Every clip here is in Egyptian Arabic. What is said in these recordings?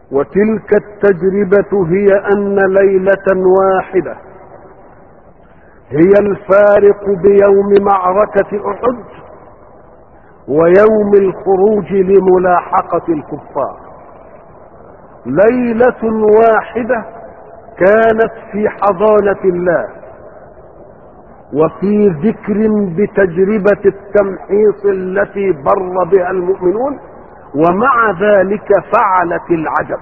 وتلك التجربة هي أن ليلة واحدة هي الفارق بيوم معركة أحد ويوم الخروج لملاحقة الكفار ليلة واحدة كانت في حضانة الله وفي ذكر بتجربة التمحيص التي بر بها المؤمنون ومع ذلك فعلت العجب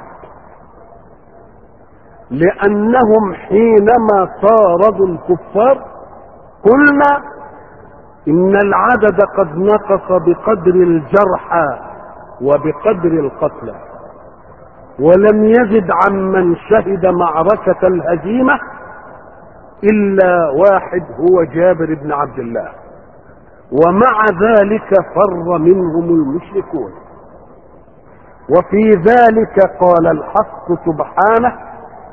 لأنهم حينما طاردوا الكفار قلنا إن العدد قد نقص بقدر الجرحى وبقدر القتلى ولم يزد عمن شهد معركة الهزيمة إلا واحد هو جابر بن عبد الله ومع ذلك فر منهم المشركون وفي ذلك قال الحق سبحانه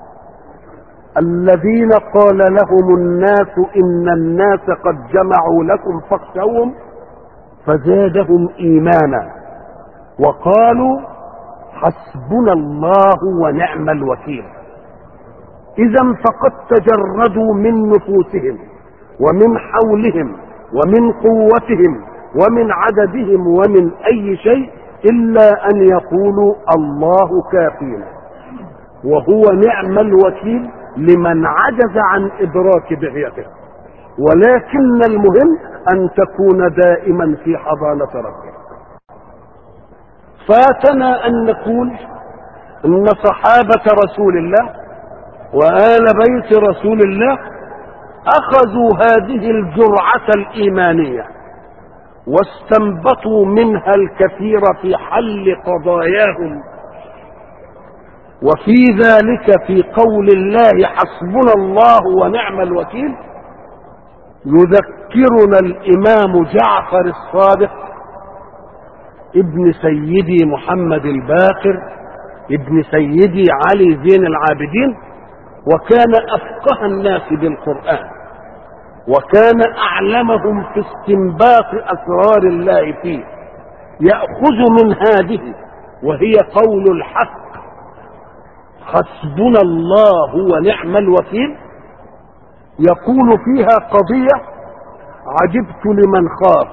الذين قال لهم الناس إن الناس قد جمعوا لكم فاخشوهم فزادهم إيمانا وقالوا حسبنا الله ونعم الوكيل إذا فقد تجردوا من نفوسهم ومن حولهم ومن قوتهم ومن عددهم ومن أي شيء إلا أن يقولوا الله كافينا وهو نعم الوكيل لمن عجز عن إدراك دعيته ولكن المهم أن تكون دائما في حضانة ربك فاتنا أن نقول إن صحابة رسول الله وآل بيت رسول الله أخذوا هذه الجرعة الإيمانية واستنبطوا منها الكثير في حل قضاياهم وفي ذلك في قول الله حسبنا الله ونعم الوكيل يذكرنا الامام جعفر الصادق ابن سيدي محمد الباقر ابن سيدي علي زين العابدين وكان افقه الناس بالقران وكان اعلمهم في استنباط اسرار الله فيه ياخذ من هذه وهي قول الحق حسبنا الله ونعم الوكيل يقول فيها قضية عجبت لمن خاف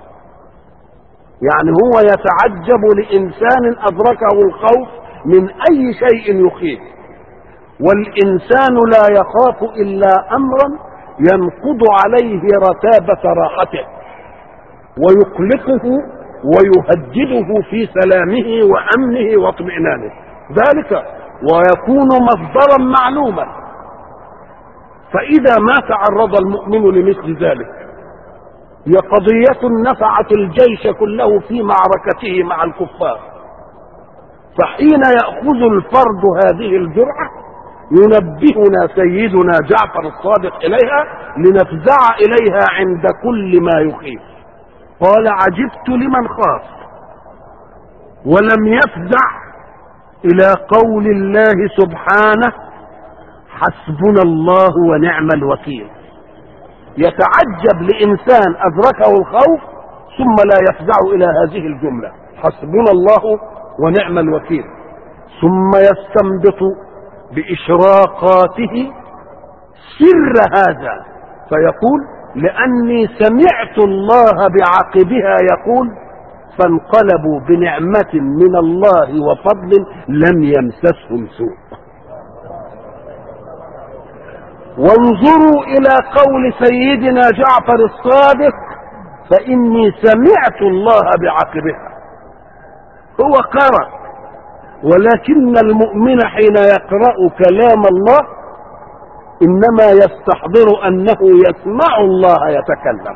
يعني هو يتعجب لإنسان أدركه الخوف من أي شيء يخيف والإنسان لا يخاف إلا أمرا ينقض عليه رتابة راحته ويقلقه ويهدده في سلامه وأمنه واطمئنانه ذلك ويكون مصدرا معلوما فإذا ما تعرض المؤمن لمثل ذلك هي قضية نفعت الجيش كله في معركته مع الكفار فحين يأخذ الفرد هذه الجرعة ينبهنا سيدنا جعفر الصادق إليها لنفزع إليها عند كل ما يخيف قال عجبت لمن خاف ولم يفزع إلى قول الله سبحانه حسبنا الله ونعم الوكيل يتعجب لإنسان أدركه الخوف ثم لا يفزع إلى هذه الجملة حسبنا الله ونعم الوكيل ثم يستنبط بإشراقاته سر هذا فيقول لأني سمعت الله بعقبها يقول فانقلبوا بنعمة من الله وفضل لم يمسسهم سوء وانظروا إلى قول سيدنا جعفر الصادق فإني سمعت الله بعقبها هو قرأ ولكن المؤمن حين يقرأ كلام الله إنما يستحضر أنه يسمع الله يتكلم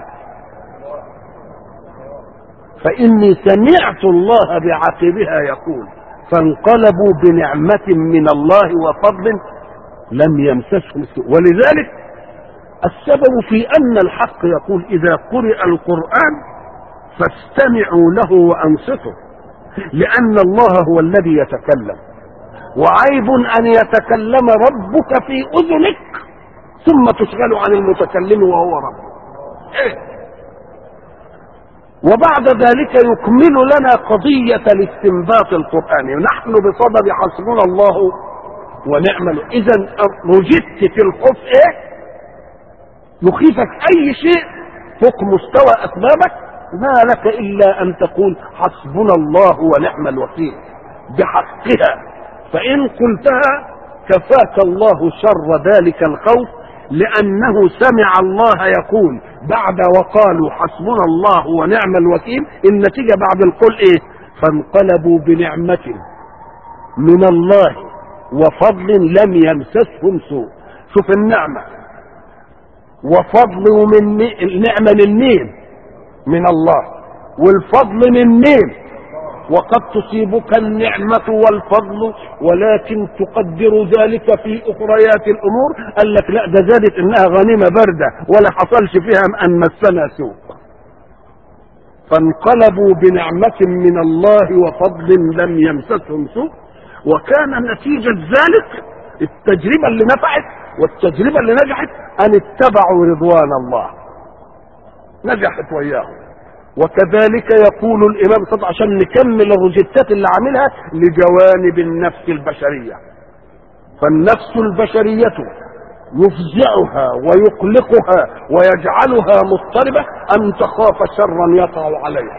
فإني سمعت الله بعقبها يقول فانقلبوا بنعمة من الله وفضل لم يمسسهم سوء ولذلك السبب في أن الحق يقول إذا قرئ القرآن فاستمعوا له وأنصتوا لأن الله هو الذي يتكلم وعيب أن يتكلم ربك في أذنك ثم تشغل عن المتكلم وهو رب إيه؟ وبعد ذلك يكمل لنا قضية الاستنباط القرآني نحن بصدد حسبنا الله ونعم الوكيل إذا رجدت في الخوف إيه؟ يخيفك أي شيء فوق مستوى أسبابك ما لك إلا أن تقول حسبنا الله ونعم الوكيل بحقها فإن قلتها كفاك الله شر ذلك الخوف لأنه سمع الله يقول بعد وقالوا حسبنا الله ونعم الوكيل النتيجة بعد القول إيه فانقلبوا بنعمة من الله وفضل لم يمسسهم سوء شوف النعمة وفضل من النعمة من مين من الله والفضل من مين وقد تصيبك النعمة والفضل ولكن تقدر ذلك في أخريات الأمور قال لك لا ده زادت إنها غنيمة باردة ولا حصلش فيها أن مسنا سوء فانقلبوا بنعمة من الله وفضل لم يمسسهم سوء وكان نتيجة ذلك التجربة اللي نفعت والتجربة اللي نجحت أن اتبعوا رضوان الله نجحت وياهم وكذلك يقول الامام صد عشان نكمل الروجيتات اللي عاملها لجوانب النفس البشريه فالنفس البشريه يفزعها ويقلقها ويجعلها مضطربه ان تخاف شرا يقع عليها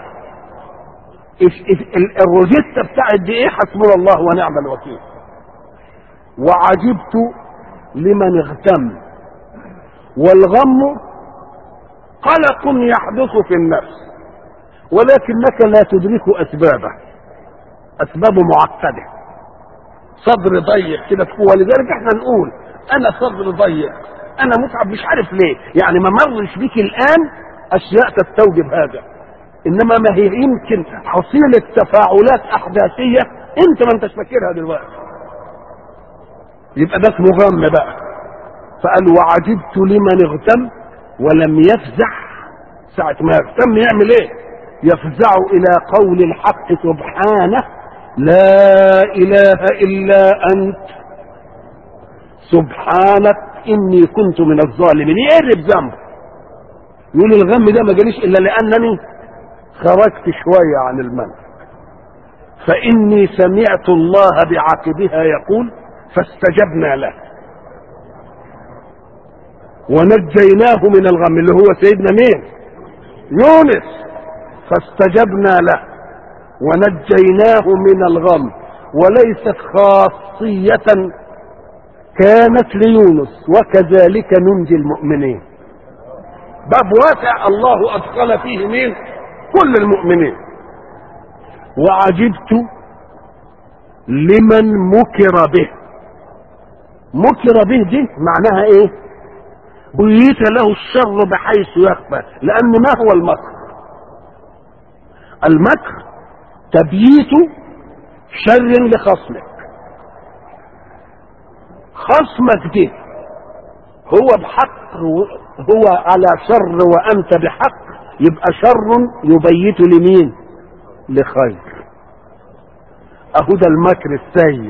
الروجيتا بتاعت دي ايه حسبنا الله ونعم الوكيل وعجبت لمن اغتم والغم قلق يحدث في النفس ولكنك لا تدرك اسبابه اسبابه معقده صدر ضيق كده ولذلك احنا نقول انا صدر ضيق انا متعب مش عارف ليه يعني ما مرش بيك الان اشياء تستوجب هذا انما ما هي يمكن حصيله تفاعلات احداثيه انت ما انتش فاكرها دلوقتي يبقى ده اسمه غم بقى فقال وعجبت لمن اغتم ولم يفزع ساعة ما يغتم يعمل ايه يفزع الى قول الحق سبحانه لا اله الا انت سبحانك اني كنت من الظالمين يقرب ذنبه يقول الغم ده ما جاليش الا لانني خرجت شويه عن المنهج فاني سمعت الله بعقبها يقول فاستجبنا له ونجيناه من الغم اللي هو سيدنا مين يونس فاستجبنا له ونجيناه من الغم وليست خاصية كانت ليونس وكذلك ننجي المؤمنين باب واسع الله أدخل فيه مين كل المؤمنين وعجبت لمن مكر به مكر به دي معناها ايه بيت له الشر بحيث يخفى لان ما هو المكر المكر تبييت شر لخصمك خصمك دي هو بحق هو على شر وانت بحق يبقى شر يبيت لمين لخير اهو ده المكر السيء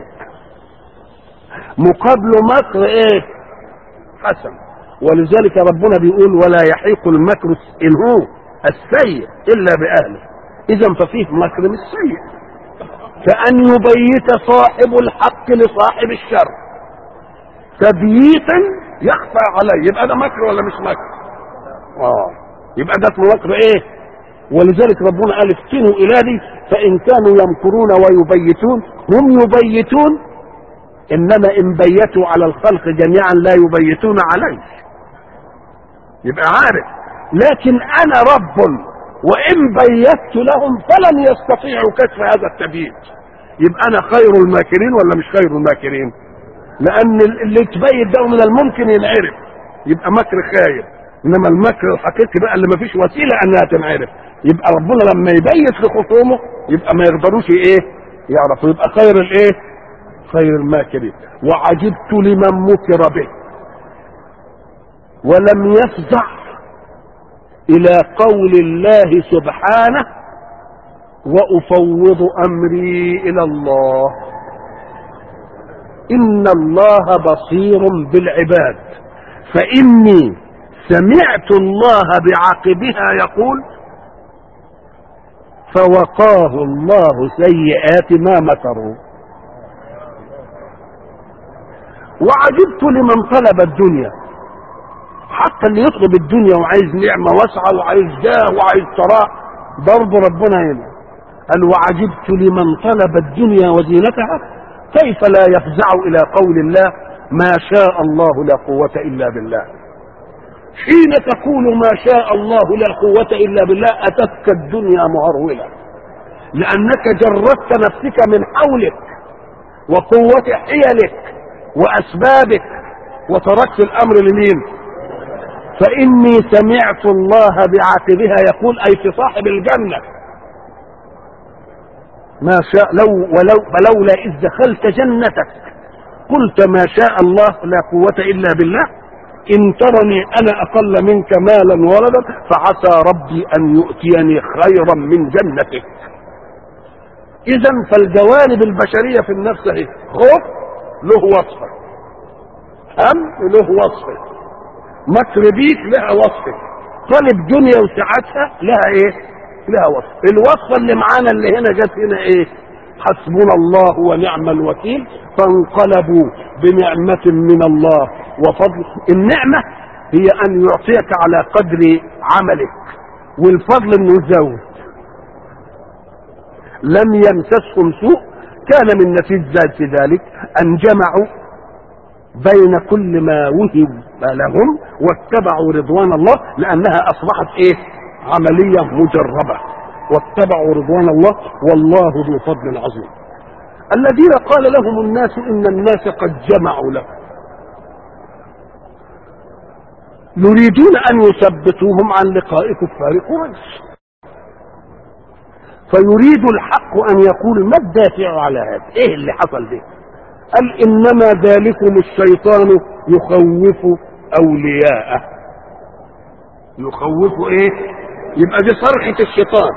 مقابله مكر ايه حسن ولذلك ربنا بيقول ولا يحيق المكر ان هو السيء الا باهله اذا ففيه مكر مش سيء كان يبيت صاحب الحق لصاحب الشر تبييتا يخفى عليه يبقى ده مكر ولا مش مكر اه يبقى ده اسمه مكر ايه ولذلك ربنا قال افتنوا الى دي فان كانوا يمكرون ويبيتون هم يبيتون انما ان بيتوا على الخلق جميعا لا يبيتون عليه يبقى عارف لكن انا رب وان بيت لهم فلن يستطيعوا كشف هذا التبييت يبقى انا خير الماكرين ولا مش خير الماكرين لان اللي تبيت ده من الممكن ينعرف يبقى مكر خايب انما المكر الحقيقي بقى اللي ما فيش وسيله انها تنعرف يبقى ربنا لما يبيت لخصومه يبقى ما يقدروش ايه يعرفوا يبقى خير الايه خير الماكرين وعجبت لمن مكر به ولم يفزع الى قول الله سبحانه وافوض امري الى الله ان الله بصير بالعباد فاني سمعت الله بعقبها يقول فوقاه الله سيئات ما مكروا وعجبت لمن طلب الدنيا حتى اللي يطلب الدنيا وعايز نعمة واسعة وعايز جاه وعايز ثراء برضه ربنا هنا قال وعجبت لمن طلب الدنيا وزينتها كيف لا يفزع إلى قول الله ما شاء الله لا قوة إلا بالله حين تقول ما شاء الله لا قوة إلا بالله أتتك الدنيا مهرولة لأنك جردت نفسك من حولك وقوة حيلك وأسبابك وتركت الأمر لمين فإني سمعت الله بعاقبها يقول أي في صاحب الجنة ما شاء لو ولو فلولا إذ دخلت جنتك قلت ما شاء الله لا قوة إلا بالله إن ترني أنا أقل منك مالا ولدا فعسى ربي أن يؤتيني خيرا من جنتك إذا فالجوانب البشرية في النفس هي خوف له وصفة هم له وصفة مكر بيك لها وصفة طالب دنيا وسعتها لها ايه لها وصف الوصفة اللي معانا اللي هنا جت هنا ايه حسبنا الله ونعم الوكيل فانقلبوا بنعمة من الله وفضل النعمة هي ان يعطيك على قدر عملك والفضل انه يزود لم يمسسهم سوء كان من نتيجة ذلك ان جمعوا بين كل ما وهب لهم واتبعوا رضوان الله لانها اصبحت ايه عملية مجربة واتبعوا رضوان الله والله ذو فضل عظيم الذين قال لهم الناس ان الناس قد جمعوا لكم يريدون ان يثبتوهم عن لقاء كفار قريش فيريد الحق ان يقول ما الدافع على هذا ايه اللي حصل ده قال انما ذلكم الشيطان يخوف اولياءه يخوف ايه يبقى دي صرخة الشيطان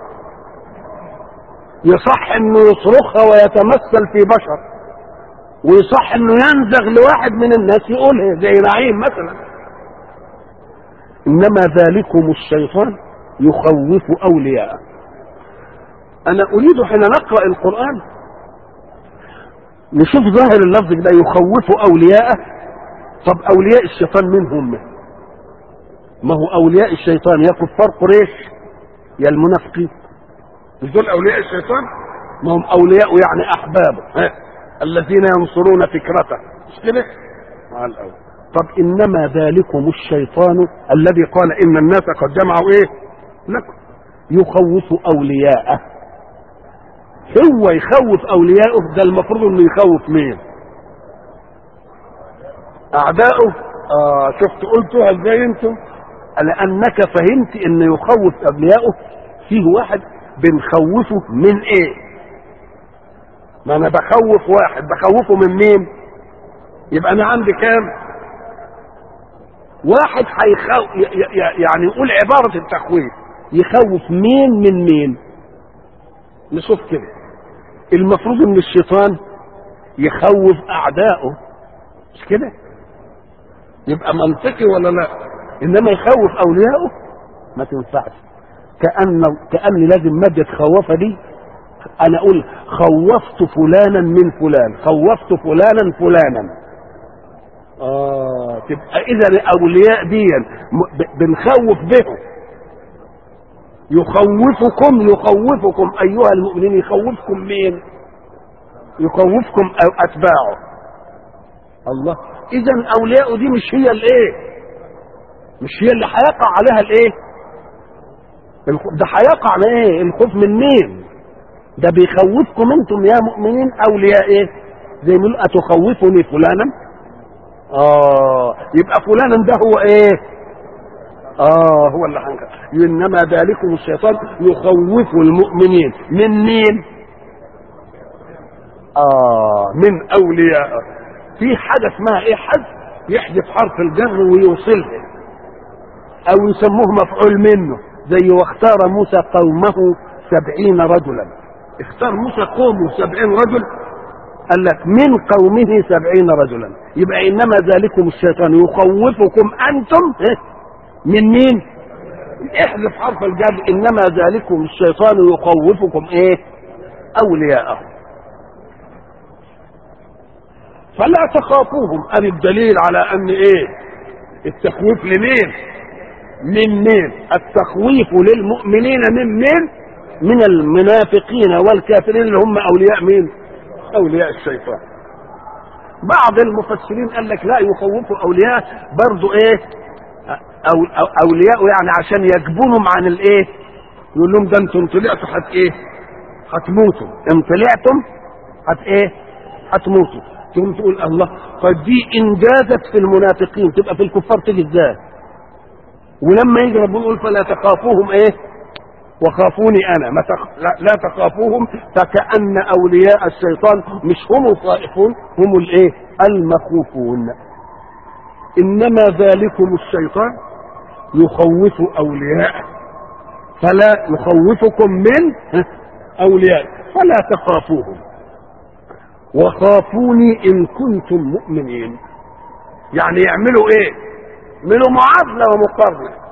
يصح انه يصرخها ويتمثل في بشر ويصح انه ينزغ لواحد من الناس يقولها زي نعيم مثلا انما ذلكم الشيطان يخوف اولياءه انا اريد حين نقرا القران نشوف ظاهر اللفظ ده يخوف اولياءه طب اولياء الشيطان مين هم ما هو اولياء الشيطان يا كفار قريش يا المنافقين مش دول اولياء الشيطان ما هم اولياء يعني احبابه ها. الذين ينصرون فكرته مش كده مع الاول طب انما ذلكم الشيطان الذي قال ان الناس قد جمعوا ايه لكم يخوف اولياءه هو يخوف اولياءه ده المفروض انه يخوف مين اعدائه اه شفت قلتوها ازاي انتم لانك فهمت ان يخوف اولياءه فيه واحد بنخوفه من ايه ما انا بخوف واحد بخوفه من مين يبقى انا عندي كام واحد هيخوف يعني يقول عبارة التخويف يخوف مين من مين نشوف كده المفروض ان الشيطان يخوف اعدائه مش كده يبقى منطقي ولا لا انما يخوف اوليائه ما تنفعش كان كان لازم ماده خوفه دي انا اقول خوفت فلانا من فلان خوفت فلانا فلانا اه تبقى اذا الاولياء دي بنخوف بهم يخوفكم يخوفكم ايها المؤمنين يخوفكم مين يخوفكم اتباعه الله اذا اولياء دي مش هي الايه مش هي اللي هيقع عليها الايه ده هيقع على ايه الخوف من مين ده بيخوفكم انتم يا مؤمنين اولياء ايه زي ما اتخوفني فلانا اه يبقى فلانا ده هو ايه اه هو اللي حنك انما ذلكم الشيطان يخوف المؤمنين من مين اه من اولياء في حاجه اسمها ايه حذف يحذف حرف الجر ويوصلها او يسموه مفعول منه زي واختار موسى قومه سبعين رجلا اختار موسى قومه سبعين رجل قال لك من قومه سبعين رجلا يبقى انما ذلكم الشيطان يخوفكم انتم من مين احذف حرف الجر انما ذلكم الشيطان يخوفكم ايه اولياءه فلا تخافوهم ادي الدليل على ان ايه التخويف لمين من مين التخويف للمؤمنين من مين من المنافقين والكافرين اللي هم اولياء مين اولياء الشيطان بعض المفسرين قال لك لا يخوفوا اولياء برضو ايه أو أو اولياء يعني عشان يجبنهم عن الايه يقول لهم ده انتم طلعتوا هت ايه هتموتوا ان طلعتم هت ايه هتموتوا تقوم تقول الله طيب دي ان جازت في المنافقين تبقى في الكفار تيجي ازاي ولما يجي ربنا يقول فلا تخافوهم ايه وخافوني انا ما تخ... لا, لا تخافوهم فكأن اولياء الشيطان مش هم الخائفون هم الايه المخوفون انما ذلكم الشيطان يخوف اولياءه فلا يخوفكم من اولياء فلا تخافوهم وخافوني ان كنتم مؤمنين يعني يعملوا ايه يعملوا معادله ومقارنه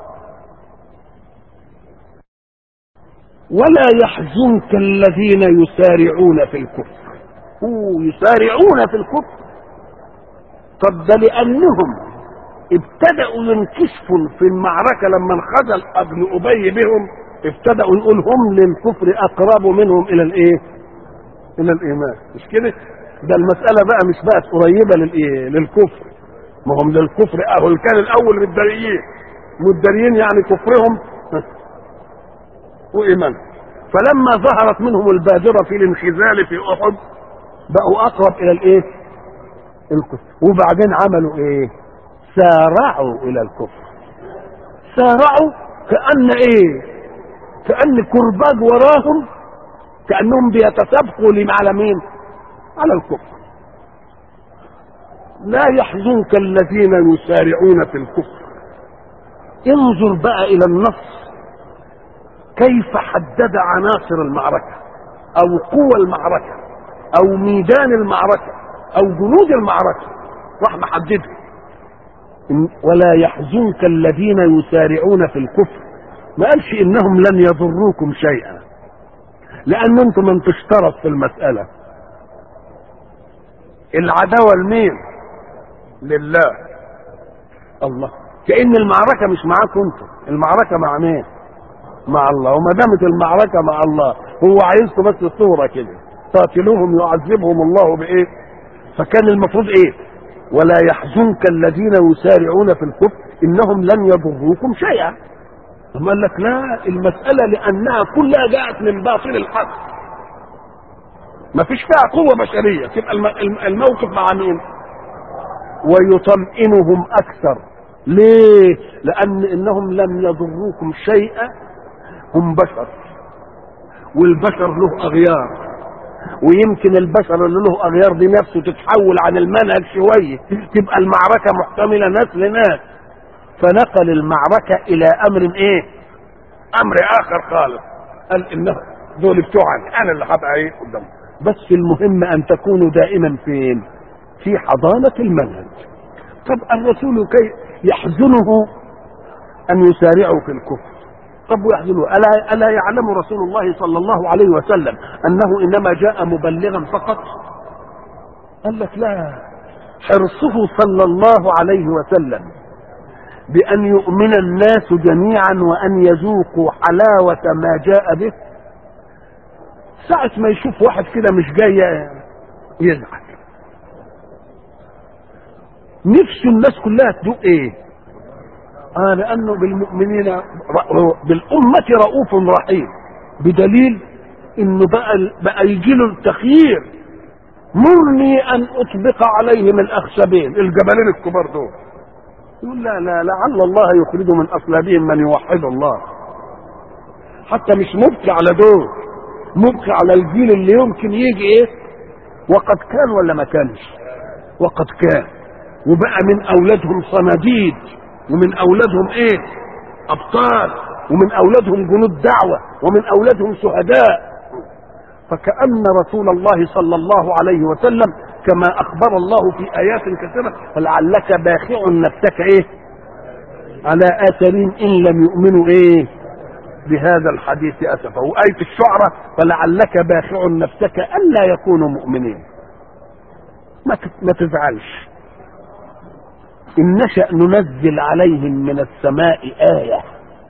ولا يحزنك الذين يسارعون في الكفر هو يسارعون في الكفر طب ده لانهم ابتدأوا ينكشفوا في المعركة لما انخذل ابن أبي بهم ابتدأوا يقول هم للكفر أقرب منهم إلى الإيه؟ إلى الإيمان مش كده؟ ده المسألة بقى مش بقت قريبة للإيه؟ للكفر ما هم للكفر أهو كان الأول متداريين متداريين يعني كفرهم وإيمان فلما ظهرت منهم البادرة في الانخذال في أحد بقوا أقرب إلى الإيه؟ الكفر وبعدين عملوا إيه؟ سارعوا الى الكفر سارعوا كأن ايه كأن كرباج وراهم كأنهم بيتسابقوا لم على مين على الكفر لا يحزنك الذين يسارعون في الكفر انظر بقى الى النص كيف حدد عناصر المعركة او قوى المعركة او ميدان المعركة او جنود المعركة راح محددها ولا يحزنك الذين يسارعون في الكفر ما قالش انهم لن يضروكم شيئا لان انتم من تشترط في المسألة العداوة لمين لله الله كأن المعركة مش معاكم انتم المعركة مع مين مع الله وما دامت المعركة مع الله هو عايزكم بس الصورة كده قاتلوهم يعذبهم الله بايه فكان المفروض ايه ولا يحزنك الذين يسارعون في الكفر انهم لن يضروكم شيئا ثم قال لك لا المسألة لأنها كلها جاءت من باطل الحق ما فيش فيها قوة بشرية تبقى الموقف مع مين ويطمئنهم أكثر ليه لأن إنهم لم يضروكم شيئا هم بشر والبشر له أغيار ويمكن البشر اللي له اغيار دي نفسه تتحول عن المنهج شويه تبقى المعركه محتمله ناس لناس فنقل المعركه الى امر ايه؟ امر اخر خالص قال انه دول بتوعني انا اللي هبقى ايه قدامهم بس المهم ان تكونوا دائما فين؟ في حضانه المنهج طب الرسول كي يحزنه ان يسارعوا في الكفر طب ويحزنوا ألا, ألا يعلم رسول الله صلى الله عليه وسلم أنه إنما جاء مبلغا فقط قال لك لا حرصه صلى الله عليه وسلم بأن يؤمن الناس جميعا وأن يذوقوا حلاوة ما جاء به ساعة ما يشوف واحد كده مش جاي يزعل نفس الناس كلها تدوق ايه آه لأنه بالمؤمنين بالأمة رؤوف رحيم بدليل إنه بقى بقى يجي له التخيير مرني أن أطبق عليهم الأخشبين الجبلين الكبار دول يقول لا لا لعل الله يخرج من أصلابهم من يوحد الله حتى مش مبكي على دول مبكي على الجيل اللي يمكن يجي ايه وقد كان ولا ما كانش وقد كان وبقى من أولادهم صناديد ومن اولادهم ايه ابطال ومن اولادهم جنود دعوه ومن اولادهم شهداء فكأن رسول الله صلى الله عليه وسلم كما اخبر الله في ايات كثيره فلعلك باخع نفسك ايه على اثرهم ان لم يؤمنوا ايه بهذا الحديث اسفا وايه الشعراء فلعلك باخع نفسك الا يكونوا مؤمنين ما ما تزعلش ان نشا ننزل عليهم من السماء ايه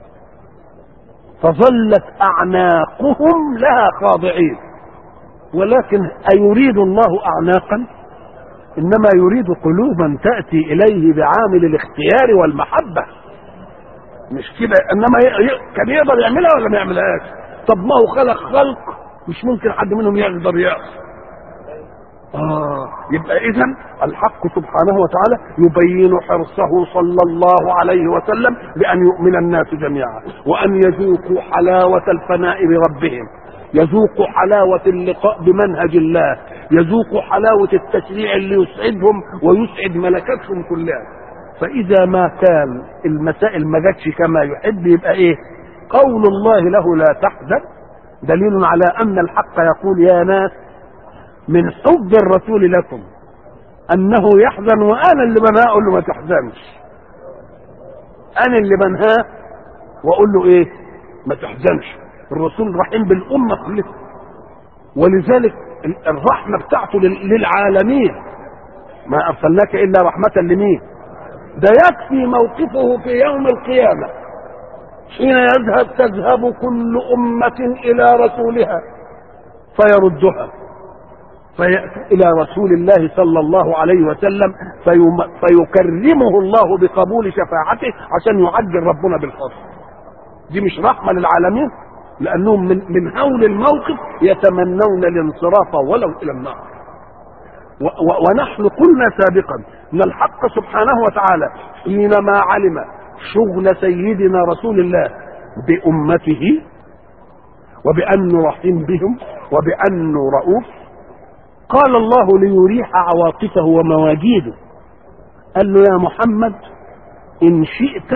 فظلت اعناقهم لها خاضعين ولكن ايريد الله اعناقا انما يريد قلوبا تاتي اليه بعامل الاختيار والمحبه مش كده انما ي... ي... كان يقدر يعملها ولا ما يعملهاش طب ما هو خلق خلق مش ممكن حد منهم يقدر يعصي آه يبقى إذا الحق سبحانه وتعالى يبين حرصه صلى الله عليه وسلم بأن يؤمن الناس جميعا وأن يذوقوا حلاوة الفناء بربهم يذوقوا حلاوة اللقاء بمنهج الله يذوقوا حلاوة التشريع اللي يسعدهم ويسعد ملكتهم كلها فإذا ما كان المسائل ما جاتش كما يحب يبقى إيه قول الله له لا تحزن دليل على أن الحق يقول يا ناس من حب الرسول لكم انه يحزن وانا اللي بنهاه اقول له ما تحزنش انا اللي بنهاه واقول له ايه ما تحزنش الرسول رحيم بالامه كلها ولذلك الرحمه بتاعته للعالمين ما ارسلناك الا رحمه لمين ده يكفي موقفه في يوم القيامه حين يذهب تذهب كل امه الى رسولها فيردها فيأتي إلى رسول الله صلى الله عليه وسلم فيم... فيكرمه الله بقبول شفاعته عشان يعجل ربنا بالفضل دي مش رحمة للعالمين لأنهم من, من هول الموقف يتمنون الانصراف ولو إلى النار و... و... ونحن قلنا سابقا أن الحق سبحانه وتعالى حينما علم شغل سيدنا رسول الله بأمته وبأنه رحيم بهم وبأنه رؤوف قال الله ليريح عواطفه ومواجيده قال له يا محمد ان شئت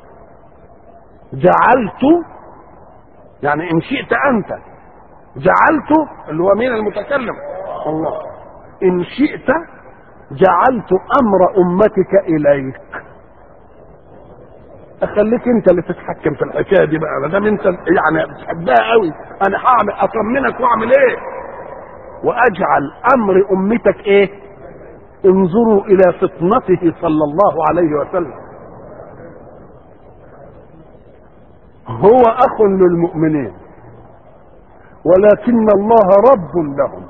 جعلت يعني ان شئت انت جعلت اللي هو مين المتكلم الله ان شئت جعلت امر امتك اليك اخليك انت اللي تتحكم في الحكايه دي بقى ما دام انت يعني بتحبها قوي انا هعمل اطمنك واعمل ايه واجعل امر امتك ايه انظروا الى فطنته صلى الله عليه وسلم هو اخ للمؤمنين ولكن الله رب لهم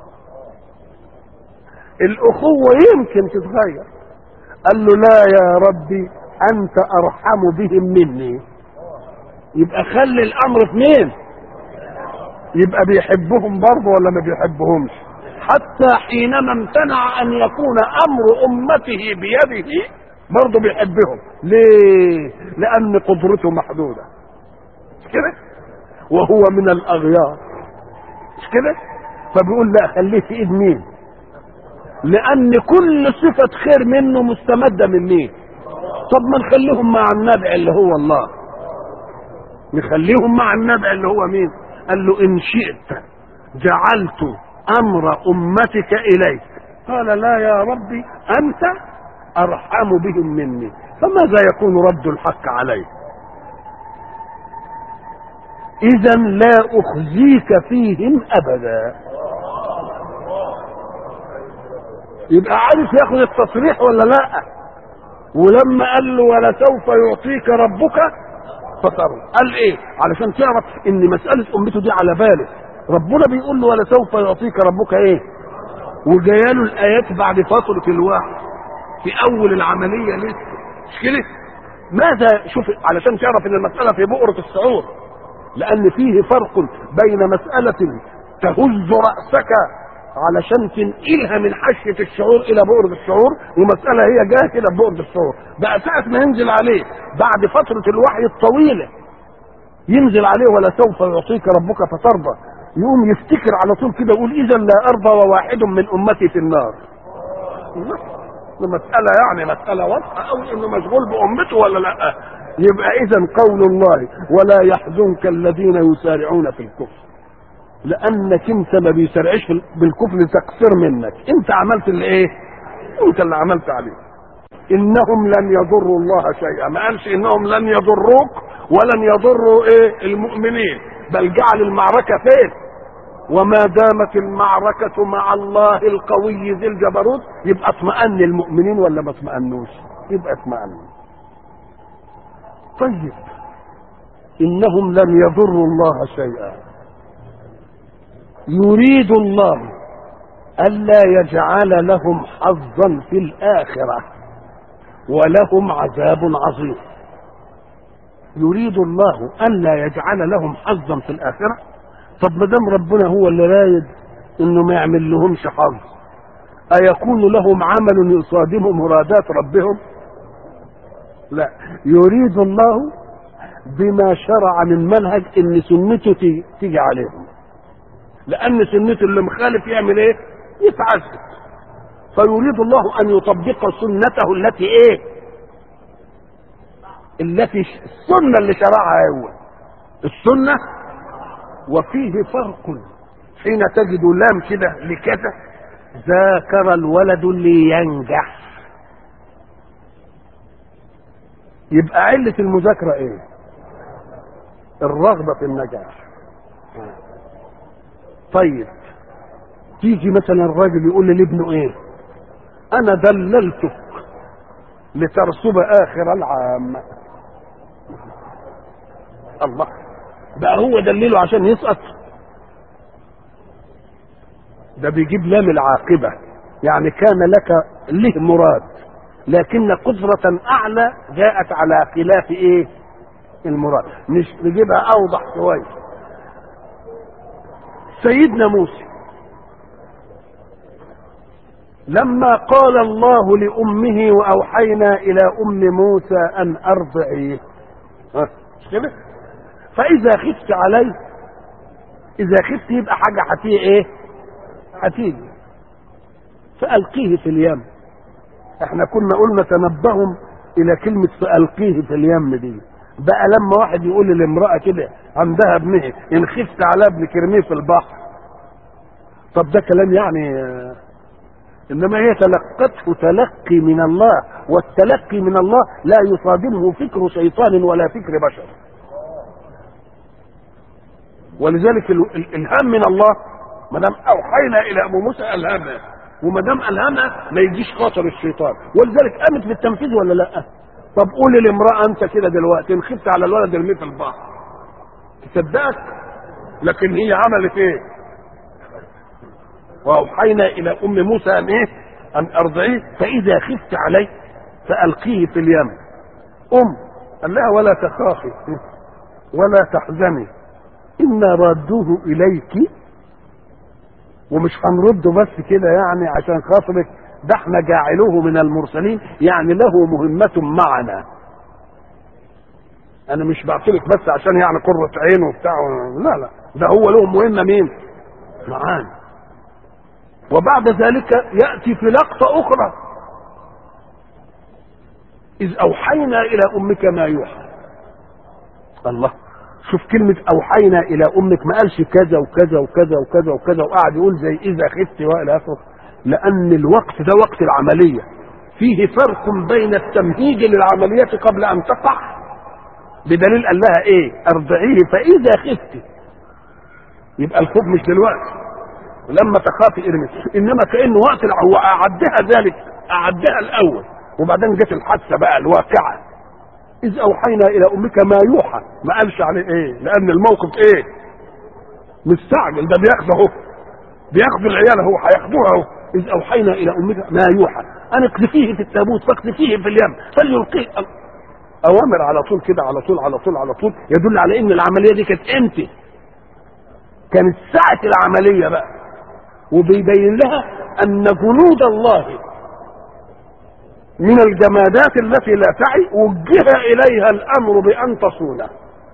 الاخوه يمكن تتغير قال له لا يا ربي انت ارحم بهم مني يبقى خلي الامر في مين يبقى بيحبهم برضه ولا ما بيحبهمش حتى حينما امتنع ان يكون امر امته بيده برضه بيحبهم ليه لان قدرته محدوده مش كده وهو من الاغيار مش كده فبيقول لا خليه في ايد مين لان كل صفه خير منه مستمده من مين طب ما نخليهم مع النبع اللي هو الله نخليهم مع النبع اللي هو مين قال له ان شئت جعلت امر امتك اليك قال لا يا ربي انت ارحم بهم مني فماذا يكون رد الحق عليه اذا لا اخزيك فيهم ابدا يبقى عارف ياخد التصريح ولا لا ولما قال له ولسوف يعطيك ربك فطر قال ايه علشان تعرف ان مسألة امته دي على باله ربنا بيقول له ولسوف يعطيك ربك ايه وجاياله الايات بعد فترة الوحي في اول العملية لسه مش كده ماذا شوف علشان تعرف ان المسألة في بؤرة الشعور لان فيه فرق بين مسألة تهز رأسك علشان تنقلها من حشية الشعور إلى بؤرة الشعور ومسألة هي جاية كده بؤرة الشعور بقى ساعة ما ينزل عليه بعد فترة الوحي الطويلة ينزل عليه ولا سوف يعطيك ربك فترضى يقوم يفتكر على طول كده يقول إذا لا أرضى وواحد من أمتي في النار مسألة يعني مسألة واضحة أوي إنه مشغول بأمته ولا لأ يبقى إذا قول الله ولا يحزنك الذين يسارعون في الكفر لانك انت ما بيسرعش بالكفر تقصير منك انت عملت اللي ايه انت اللي عملت عليه انهم لن يضروا الله شيئا ما قالش انهم لن يضروك ولن يضروا ايه المؤمنين بل جعل المعركه فين وما دامت المعركة مع الله القوي ذي الجبروت يبقى اطمأن المؤمنين ولا ما اطمأنوش يبقى اطمأنوا طيب إنهم لن يضروا الله شيئا يريد الله ألا يجعل لهم حظا في الآخرة ولهم عذاب عظيم يريد الله ألا يجعل لهم حظا في الآخرة طب ما دام ربنا هو اللي رايد انه ما يعمل لهمش حظ ايكون لهم عمل يصادم مرادات ربهم لا يريد الله بما شرع من منهج ان سنته تيجي, تيجي عليهم لان سنته اللي مخالف يعمل ايه يتعذب فيريد الله ان يطبق سنته التي ايه التي السنه اللي شرعها هو السنه وفيه فرق حين تجد لام كده لكذا ذاكر الولد لينجح يبقى علة المذاكرة ايه الرغبة في النجاح طيب تيجي مثلا الراجل يقول لابنه ايه انا دللتك لترسب اخر العام الله بقى هو دليله عشان يسقط ده بيجيب لام العاقبة يعني كان لك له مراد لكن قدرة أعلى جاءت على خلاف إيه المراد مش نجيبها أوضح شوية سيدنا موسى لما قال الله لأمه وأوحينا إلى أم موسى أن أرضعيه ها مش كده فإذا خفت عليه إذا خفت يبقى حاجة هتيجي إيه هتيجي فألقيه في اليم احنا كنا قلنا تنبههم إلى كلمة فألقيه في اليم دي بقى لما واحد يقول للامرأة كده عندها ابنها إن خفت على ابنك ارميه في البحر طب ده كلام يعني انما هي تلقته تلقي من الله والتلقي من الله لا يصادمه فكر شيطان ولا فكر بشر ولذلك الالهام من الله ما دام اوحينا الى ابو موسى الهمها وما دام الهمها ما يجيش خاطر الشيطان ولذلك قامت بالتنفيذ ولا لا؟ طب قول للامراه انت كده دلوقتي ان خفت على الولد ارميه في البحر تصدقك لكن هي عملت ايه؟ واوحينا الى ام موسى ان ايه؟ ان ارضعيه فاذا خفت عليه فالقيه في اليم ام قال لها ولا تخافي ولا تحزني انا رادوه اليك ومش هنرده بس كده يعني عشان خاطرك ده احنا جاعلوه من المرسلين يعني له مهمة معنا انا مش بعتلك بس عشان يعني قرة عين وبتاع لا لا ده هو له مهمة مين معانا وبعد ذلك يأتي في لقطة أخرى إذ أوحينا إلى أمك ما يوحى الله شوف كلمة أوحينا إلى أمك ما قالش كذا وكذا وكذا وكذا وكذا وقعد يقول زي إذا خفت وإلى آخره لأن الوقت ده وقت العملية فيه فرق بين التمهيد للعملية قبل أن تقع بدليل قال لها إيه أرضعيه فإذا خفت يبقى الخوف مش دلوقتي لما تخافي ارمي انما كانه وقت هو اعدها ذلك اعدها الاول وبعدين جت الحادثه بقى الواقعه اذ اوحينا الى امك ما يوحى ما قالش عليه ايه لان الموقف ايه مستعجل ده بياخده اهو بياخدوا العيال اهو هياخدوها اهو اذ اوحينا الى امك ما يوحى ان اقذفيه في التابوت فاقذفيه في اليم فليلقيه اوامر على طول كده على طول على طول على طول يدل على ان العمليه دي كانت امتى كانت ساعه العمليه بقى وبيبين لها ان جنود الله من الجمادات التي لا تعي وجه اليها الامر بان تصونه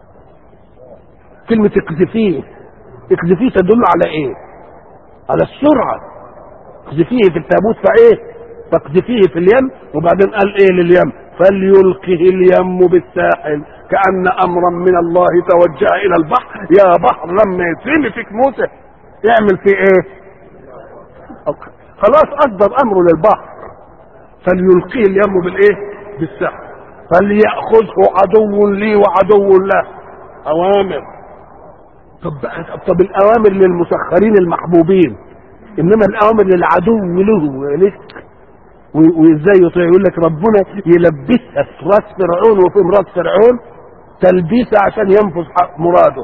كلمه اقذفيه اقذفيه تدل على ايه على السرعه اقذفيه في التابوت فايه فاقذفيه في اليم وبعدين قال ايه لليم فليلقه اليم بالساحل كان امرا من الله توجه الى البحر يا بحر لما يترمي فيك موسى يعمل فيه ايه خلاص اصدر امره للبحر فليلقيه اليم بالايه بالسحر فليأخذه عدو لي وعدو له أوامر طب طب الأوامر للمسخرين المحبوبين إنما الأوامر للعدو له لك وإزاي يطيع يقول لك ربنا يلبسها في راس فرعون وفي مرات فرعون تلبيسه عشان ينفذ مراده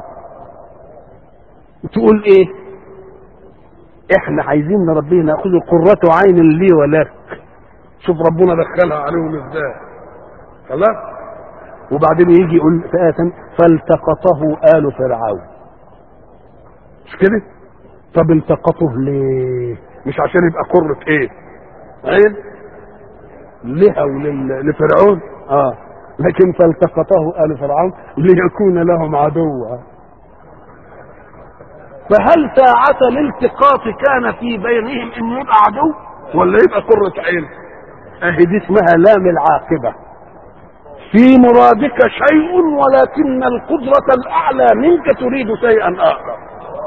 تقول ايه احنا عايزين نربيه ناخذ قرة عين لي ولك شوف ربنا دخلها عليهم ازاي خلاص وبعدين يجي يقول فآتا فالتقطه آل فرعون مش كده طب التقطه ليه مش عشان يبقى قرة ايه عين لها ولل- لفرعون اه لكن فالتقطه آل فرعون ليكون لهم عدوا فهل ساعة الالتقاط كان في بينهم انه يبقى عدو ولا يبقى قرة عين اهي دي اسمها لام العاقبة في مرادك شيء ولكن القدرة الأعلى منك تريد شيئا آخر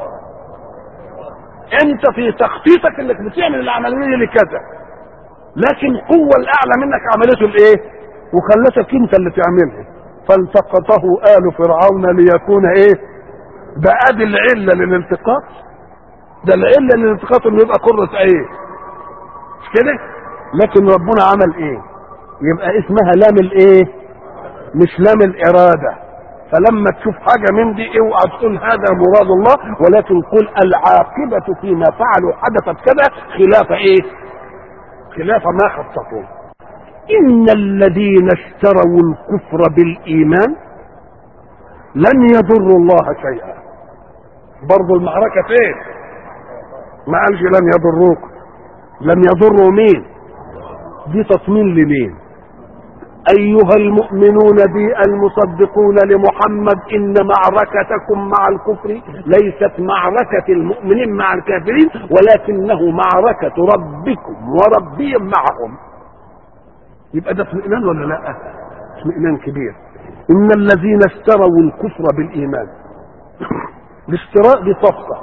أنت في تخطيطك انك بتعمل العملية لكذا لكن قوة الأعلى منك عملته الإيه؟ وخلتك أنت اللي تعملها فالتقطه آل فرعون ليكون إيه؟ ده ادي العله للالتقاط ده العله للالتقاط انه يبقى قرة عين مش كده لكن ربنا عمل ايه يبقى اسمها لام الايه مش لام الاراده فلما تشوف حاجه من دي اوعى تقول هذا مراد الله ولكن قل العاقبه فيما فعلوا حدثت كذا خلاف ايه خلاف ما خططوا ان الذين اشتروا الكفر بالايمان لن يضروا الله شيئا برضو المعركة فين ما قالش لن يضروك لن يضروا مين دي تطمين لمين ايها المؤمنون بي المصدقون لمحمد ان معركتكم مع الكفر ليست معركة المؤمنين مع الكافرين ولكنه معركة ربكم وربهم معهم يبقى ده اطمئنان ولا لا اطمئنان كبير ان الذين اشتروا الكفر بالايمان الاشتراء دي صفقه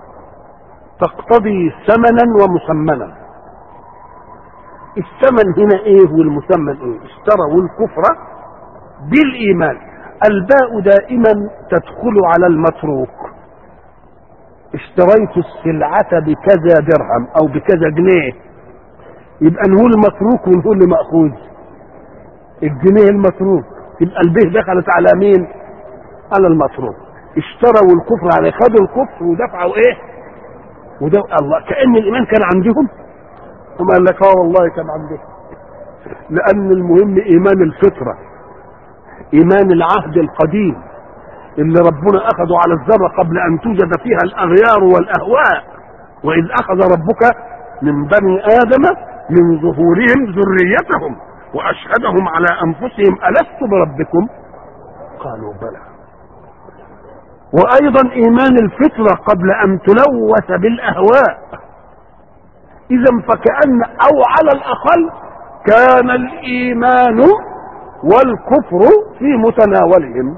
تقتضي ثمنا ومسمنا الثمن هنا ايه والمسمن ايه اشتروا الكفر بالايمان الباء دائما تدخل على المتروك اشتريت السلعة بكذا درهم او بكذا جنيه يبقى نقول متروك ونقول مأخوذ الجنيه المتروك يبقى البه دخلت على مين على المتروك اشتروا الكفر يعني خدوا الكفر ودفعوا ايه وده الله كأن الإيمان كان عندهم ثم قال لك اه والله كان عندهم لأن المهم إيمان الفطرة إيمان العهد القديم اللي ربنا أخذه على الذرة قبل أن توجد فيها الأغيار والأهواء وإذ أخذ ربك من بني آدم من ظهورهم ذريتهم واشهدهم على انفسهم الست بربكم قالوا بلى وايضا ايمان الفطره قبل ان تلوث بالاهواء اذا فكان او على الاقل كان الايمان والكفر في متناولهم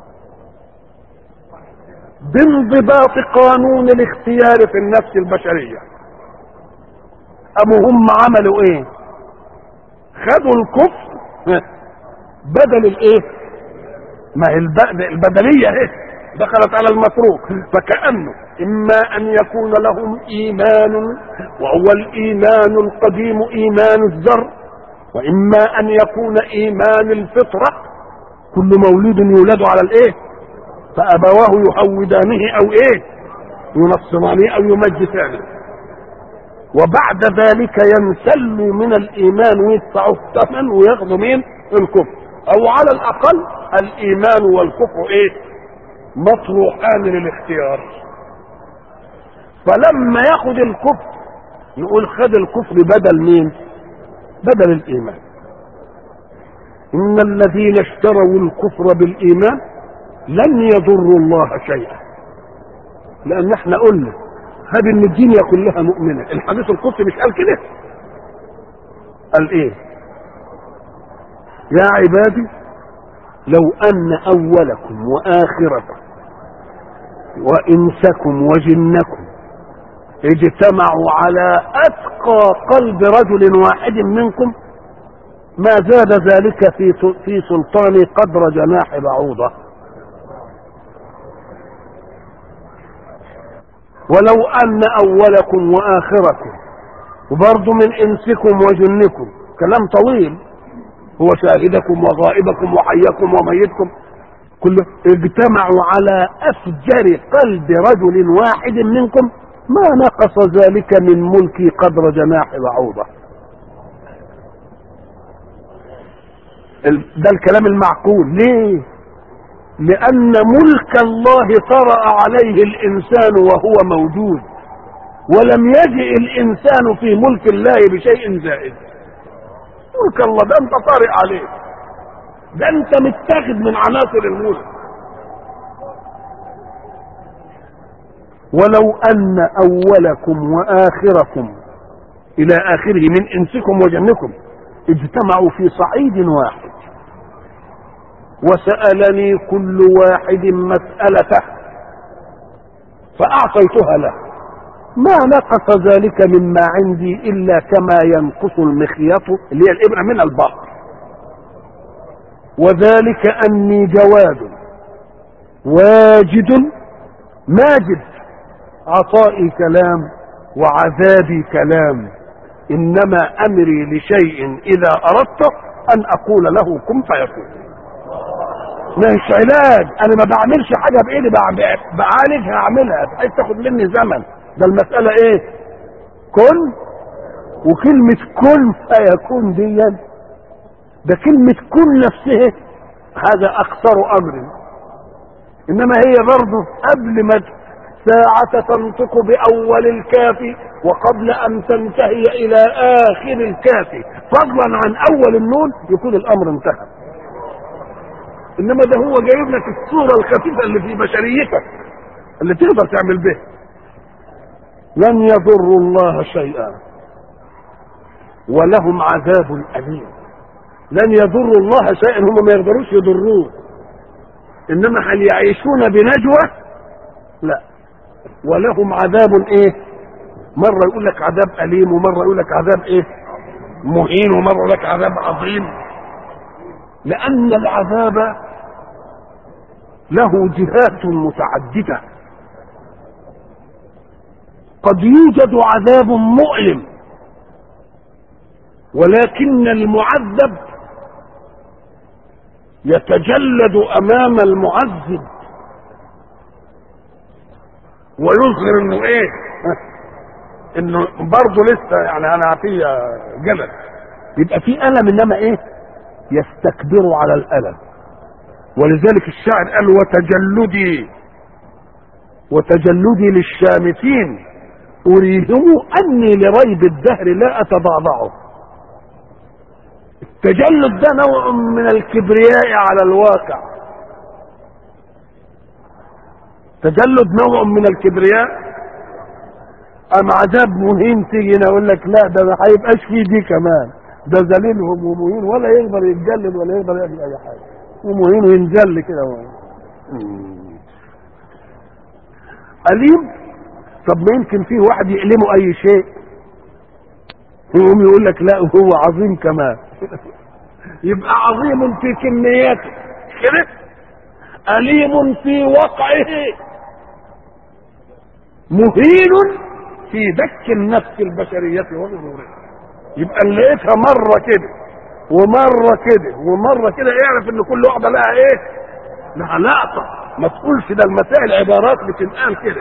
بانضباط قانون الاختيار في النفس البشريه ام هم عملوا ايه خدوا الكفر بدل الايه ما هي الب- البدلية اهي دخلت على المتروك فكأنه إما أن يكون لهم إيمان وهو الإيمان القديم إيمان الذر وإما أن يكون إيمان الفطرة كل مولود يولد على الإيه فأبواه يهودانه أو إيه ينصرانه أو يمجسانه وبعد ذلك ينسلوا من الايمان ويدفعوا الثمن وياخذوا مين الكفر او على الاقل الايمان والكفر ايه مطروحان للاختيار فلما ياخد الكفر نقول خد الكفر بدل مين بدل الايمان ان الذين اشتروا الكفر بالايمان لن يضروا الله شيئا لان احنا قلنا هذه ان الدنيا كلها مؤمنه الحديث القدسي مش قال كده قال ايه يا عبادي لو ان اولكم واخركم وانسكم وجنكم اجتمعوا على اتقى قلب رجل واحد منكم ما زاد ذلك في في سلطاني قدر جناح بعوضة ولو أن أولكم وآخركم وبرضه من إنسكم وجنكم كلام طويل هو شاهدكم وغائبكم وحيكم وميتكم كله اجتمعوا على أفجر قلب رجل واحد منكم ما نقص ذلك من ملكي قدر جناح بعوضة ده الكلام المعقول ليه لأن ملك الله طرأ عليه الإنسان وهو موجود ولم يجئ الإنسان في ملك الله بشيء زائد ملك الله ده أنت طارئ عليه ده أنت متاخد من عناصر الملك ولو أن أولكم وآخركم إلى آخره من إنسكم وجنكم اجتمعوا في صعيد واحد وسألني كل واحد مسألته فأعطيتها له ما نقص ذلك مما عندي إلا كما ينقص المخيط اللي هي الإبرة من البحر وذلك أني جواد واجد ماجد عطائي كلام وعذابي كلام إنما أمري لشيء إذا أردت أن أقول له كن فيكون مش علاج انا ما بعملش حاجه بايدي بعالجها اعملها بحيث تاخد مني زمن ده المساله ايه كن وكلمه كن فيكون دي ده كلمه كن نفسها هذا اقصر امر انما هي برضه قبل ما ساعة تنطق بأول الكاف وقبل أن تنتهي إلى آخر الكاف فضلا عن أول النون يكون الأمر انتهى انما ده هو جايب لك الصوره الخفيفه اللي في بشريتك اللي تقدر تعمل بها لن يضروا الله شيئا ولهم عذاب اليم لن يضروا الله شيئا هم ما يقدروش يضروه انما هل يعيشون بنجوى لا ولهم عذاب ايه مره يقول لك عذاب اليم ومره يقول لك عذاب ايه مهين ومره يقول لك عذاب عظيم لان العذاب له جهات متعدده قد يوجد عذاب مؤلم ولكن المعذب يتجلد امام المعذب ويظهر انه ايه انه برضه لسه يعني انا فيه جلد يبقى في الم انما ايه يستكبر على الالم ولذلك الشاعر قال وتجلدي وتجلدي للشامتين أريهم أني لريب الدهر لا أتضعضعه التجلد ده نوع من الكبرياء على الواقع تجلد نوع من الكبرياء أم عذاب مهين تيجي أقول لك لا ده ما هيبقاش فيه دي كمان ده ذليلهم ومهين ولا يقدر يتجلد ولا يقدر يعمل أي حاجة ومهين وينزل كده أليم طب ما يمكن فيه واحد يألمه أي شيء يقوم يقول لك لا هو عظيم كمان يبقى عظيم في كمياته كده أليم في وقعه مهين في دك النفس البشرية وظهورها يبقى اللي لقيتها مرة كده ومرة كده ومرة كده اعرف ان كل واحدة لها ايه لها لقطة ما تقولش ده المسائل عبارات بتنقال كده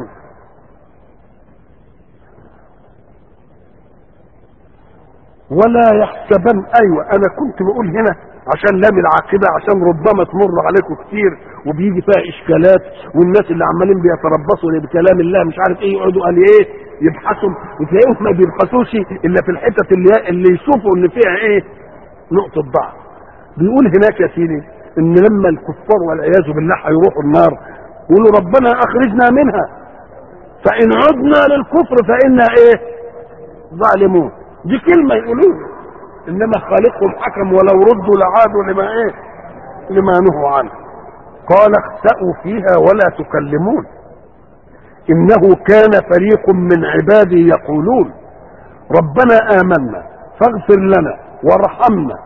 ولا يحسبن ايوه انا كنت بقول هنا عشان لام العاقبه عشان ربما تمر عليكم كتير وبيجي فيها اشكالات والناس اللي عمالين بيتربصوا بكلام الله مش عارف ايه يقعدوا قال ايه يبحثوا وتلاقيهم ما بيبحثوش الا في الحتت اللي اللي يشوفوا ان فيها ايه نقطه ضعف بيقول هناك يا سيدي ان لما الكفار والعياذ بالله هيروحوا النار يقولوا ربنا اخرجنا منها فان عدنا للكفر فانا ايه ظالمون دي كلمة يقولوها إنما خالقهم حكم ولو ردوا لعادوا لما إيه لما نهوا عنه قال اخسأوا فيها ولا تكلمون إنه كان فريق من عبادي يقولون ربنا آمنا فاغفر لنا وارحمنا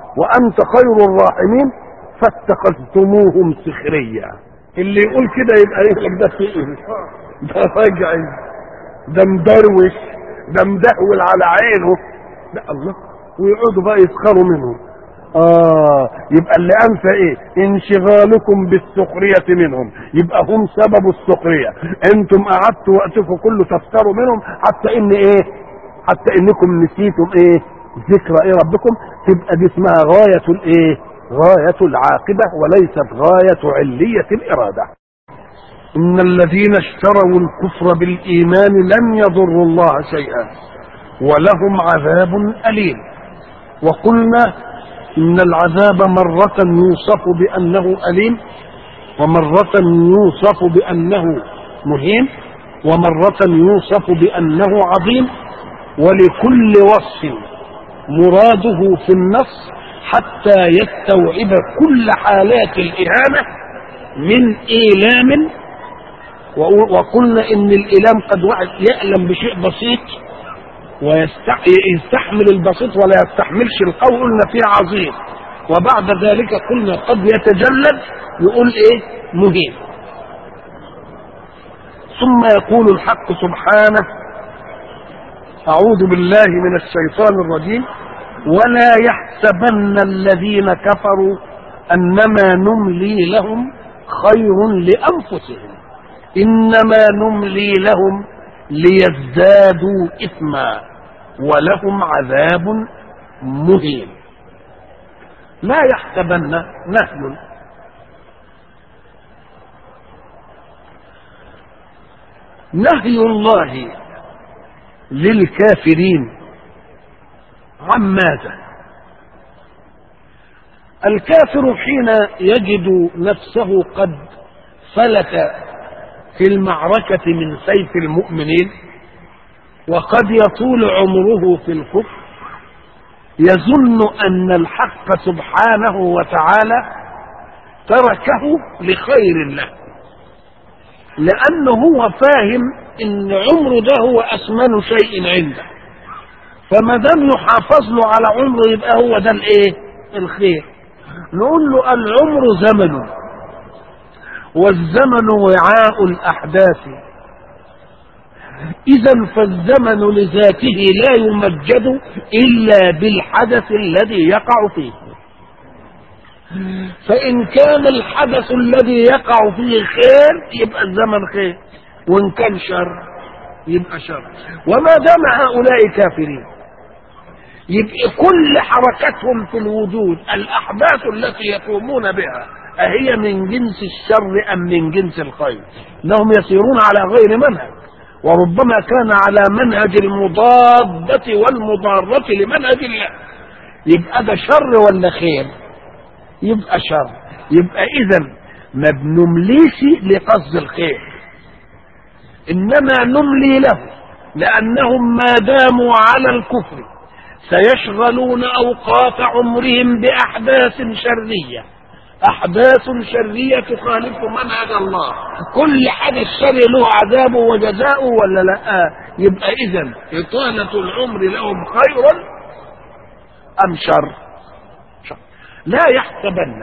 وانت خير الراحمين فاتخذتموهم سخريا اللي يقول كده يبقى يقول ده في ايه ده رجعي ده مدروش ده مدهول على عينه لا الله ويقعدوا بقى يسخروا منهم اه يبقى اللي انفى ايه انشغالكم بالسخرية منهم يبقى هم سبب السخرية انتم قعدتوا وقتكم كله تسخروا منهم حتى ان ايه حتى انكم نسيتم ايه ذكر ايه ربكم تبقى دي اسمها غاية الايه غاية العاقبة وليست غاية علية الارادة ان الذين اشتروا الكفر بالايمان لن يضروا الله شيئا ولهم عذاب اليم وقلنا ان العذاب مرة يوصف بانه اليم ومرة يوصف بانه مهين ومرة يوصف بانه عظيم ولكل وصف مراده في النص حتى يستوعب كل حالات الإهانة من إيلام وقلنا إن الإيلام قد واحد يألم بشيء بسيط ويستحمل البسيط ولا يستحملش القول قلنا فيه عظيم وبعد ذلك قلنا قد يتجلد يقول ايه مهين ثم يقول الحق سبحانه أعوذ بالله من الشيطان الرجيم ولا يحسبن الذين كفروا أنما نملي لهم خير لأنفسهم إنما نملي لهم ليزدادوا إثما ولهم عذاب مهين لا يحسبن نهي نهي الله للكافرين عن ماذا الكافر حين يجد نفسه قد فلت في المعركة من سيف المؤمنين وقد يطول عمره في الكفر يظن أن الحق سبحانه وتعالى تركه لخير له لأنه هو فاهم إن عمره ده هو أثمن شيء عنده فما دام يحافظ له على عمره يبقى هو ده الايه؟ الخير. نقول له العمر زمن والزمن وعاء الاحداث. اذا فالزمن لذاته لا يمجد الا بالحدث الذي يقع فيه. فان كان الحدث الذي يقع فيه خير يبقى الزمن خير وان كان شر يبقى شر وما دام هؤلاء كافرين يبقى كل حركتهم في الوجود الأحداث التي يقومون بها أهي من جنس الشر أم من جنس الخير إنهم يسيرون على غير منهج وربما كان على منهج المضادة والمضارة لمنهج الله يبقى ده شر ولا خير يبقى شر يبقى إذا ما بنمليش لقصد الخير إنما نملي له لأنهم ما داموا على الكفر سيشغلون اوقات عمرهم باحداث شريه احداث شريه تخالف منهج الله كل حدث شري له عذابه وجزاؤه ولا لا يبقى اذا اطاله العمر لهم خير ام شر, شر. لا يحسبن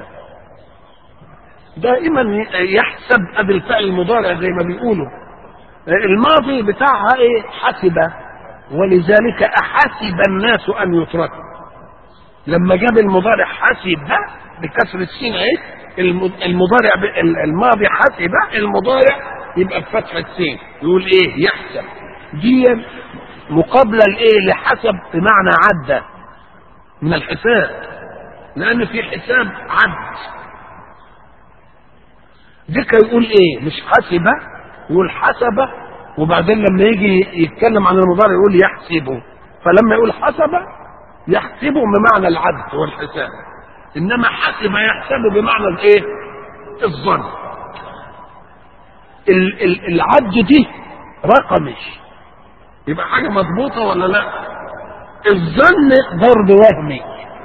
دائما يحسب ادي الفعل المضارع زي ما بيقولوا الماضي بتاعها ايه حسب ولذلك أحسب الناس أن يتركوا لما جاب المضارع حسب بكسر السين اهي المضارع الماضي حسب المضارع يبقى بفتح السين يقول ايه يحسب دي مقابلة لايه لحسب بمعنى عدى من الحساب لأن في حساب عد ذكر يقول ايه مش حسب يقول حسب وبعدين لما يجي يتكلم عن المضارع يقول يحسبه فلما يقول حسب يحسبه بمعنى العد والحساب انما حسب يحسب بمعنى الايه الظن ال- ال- العد دي رقمي يبقى حاجه مضبوطه ولا لا الظن ضرب وهمي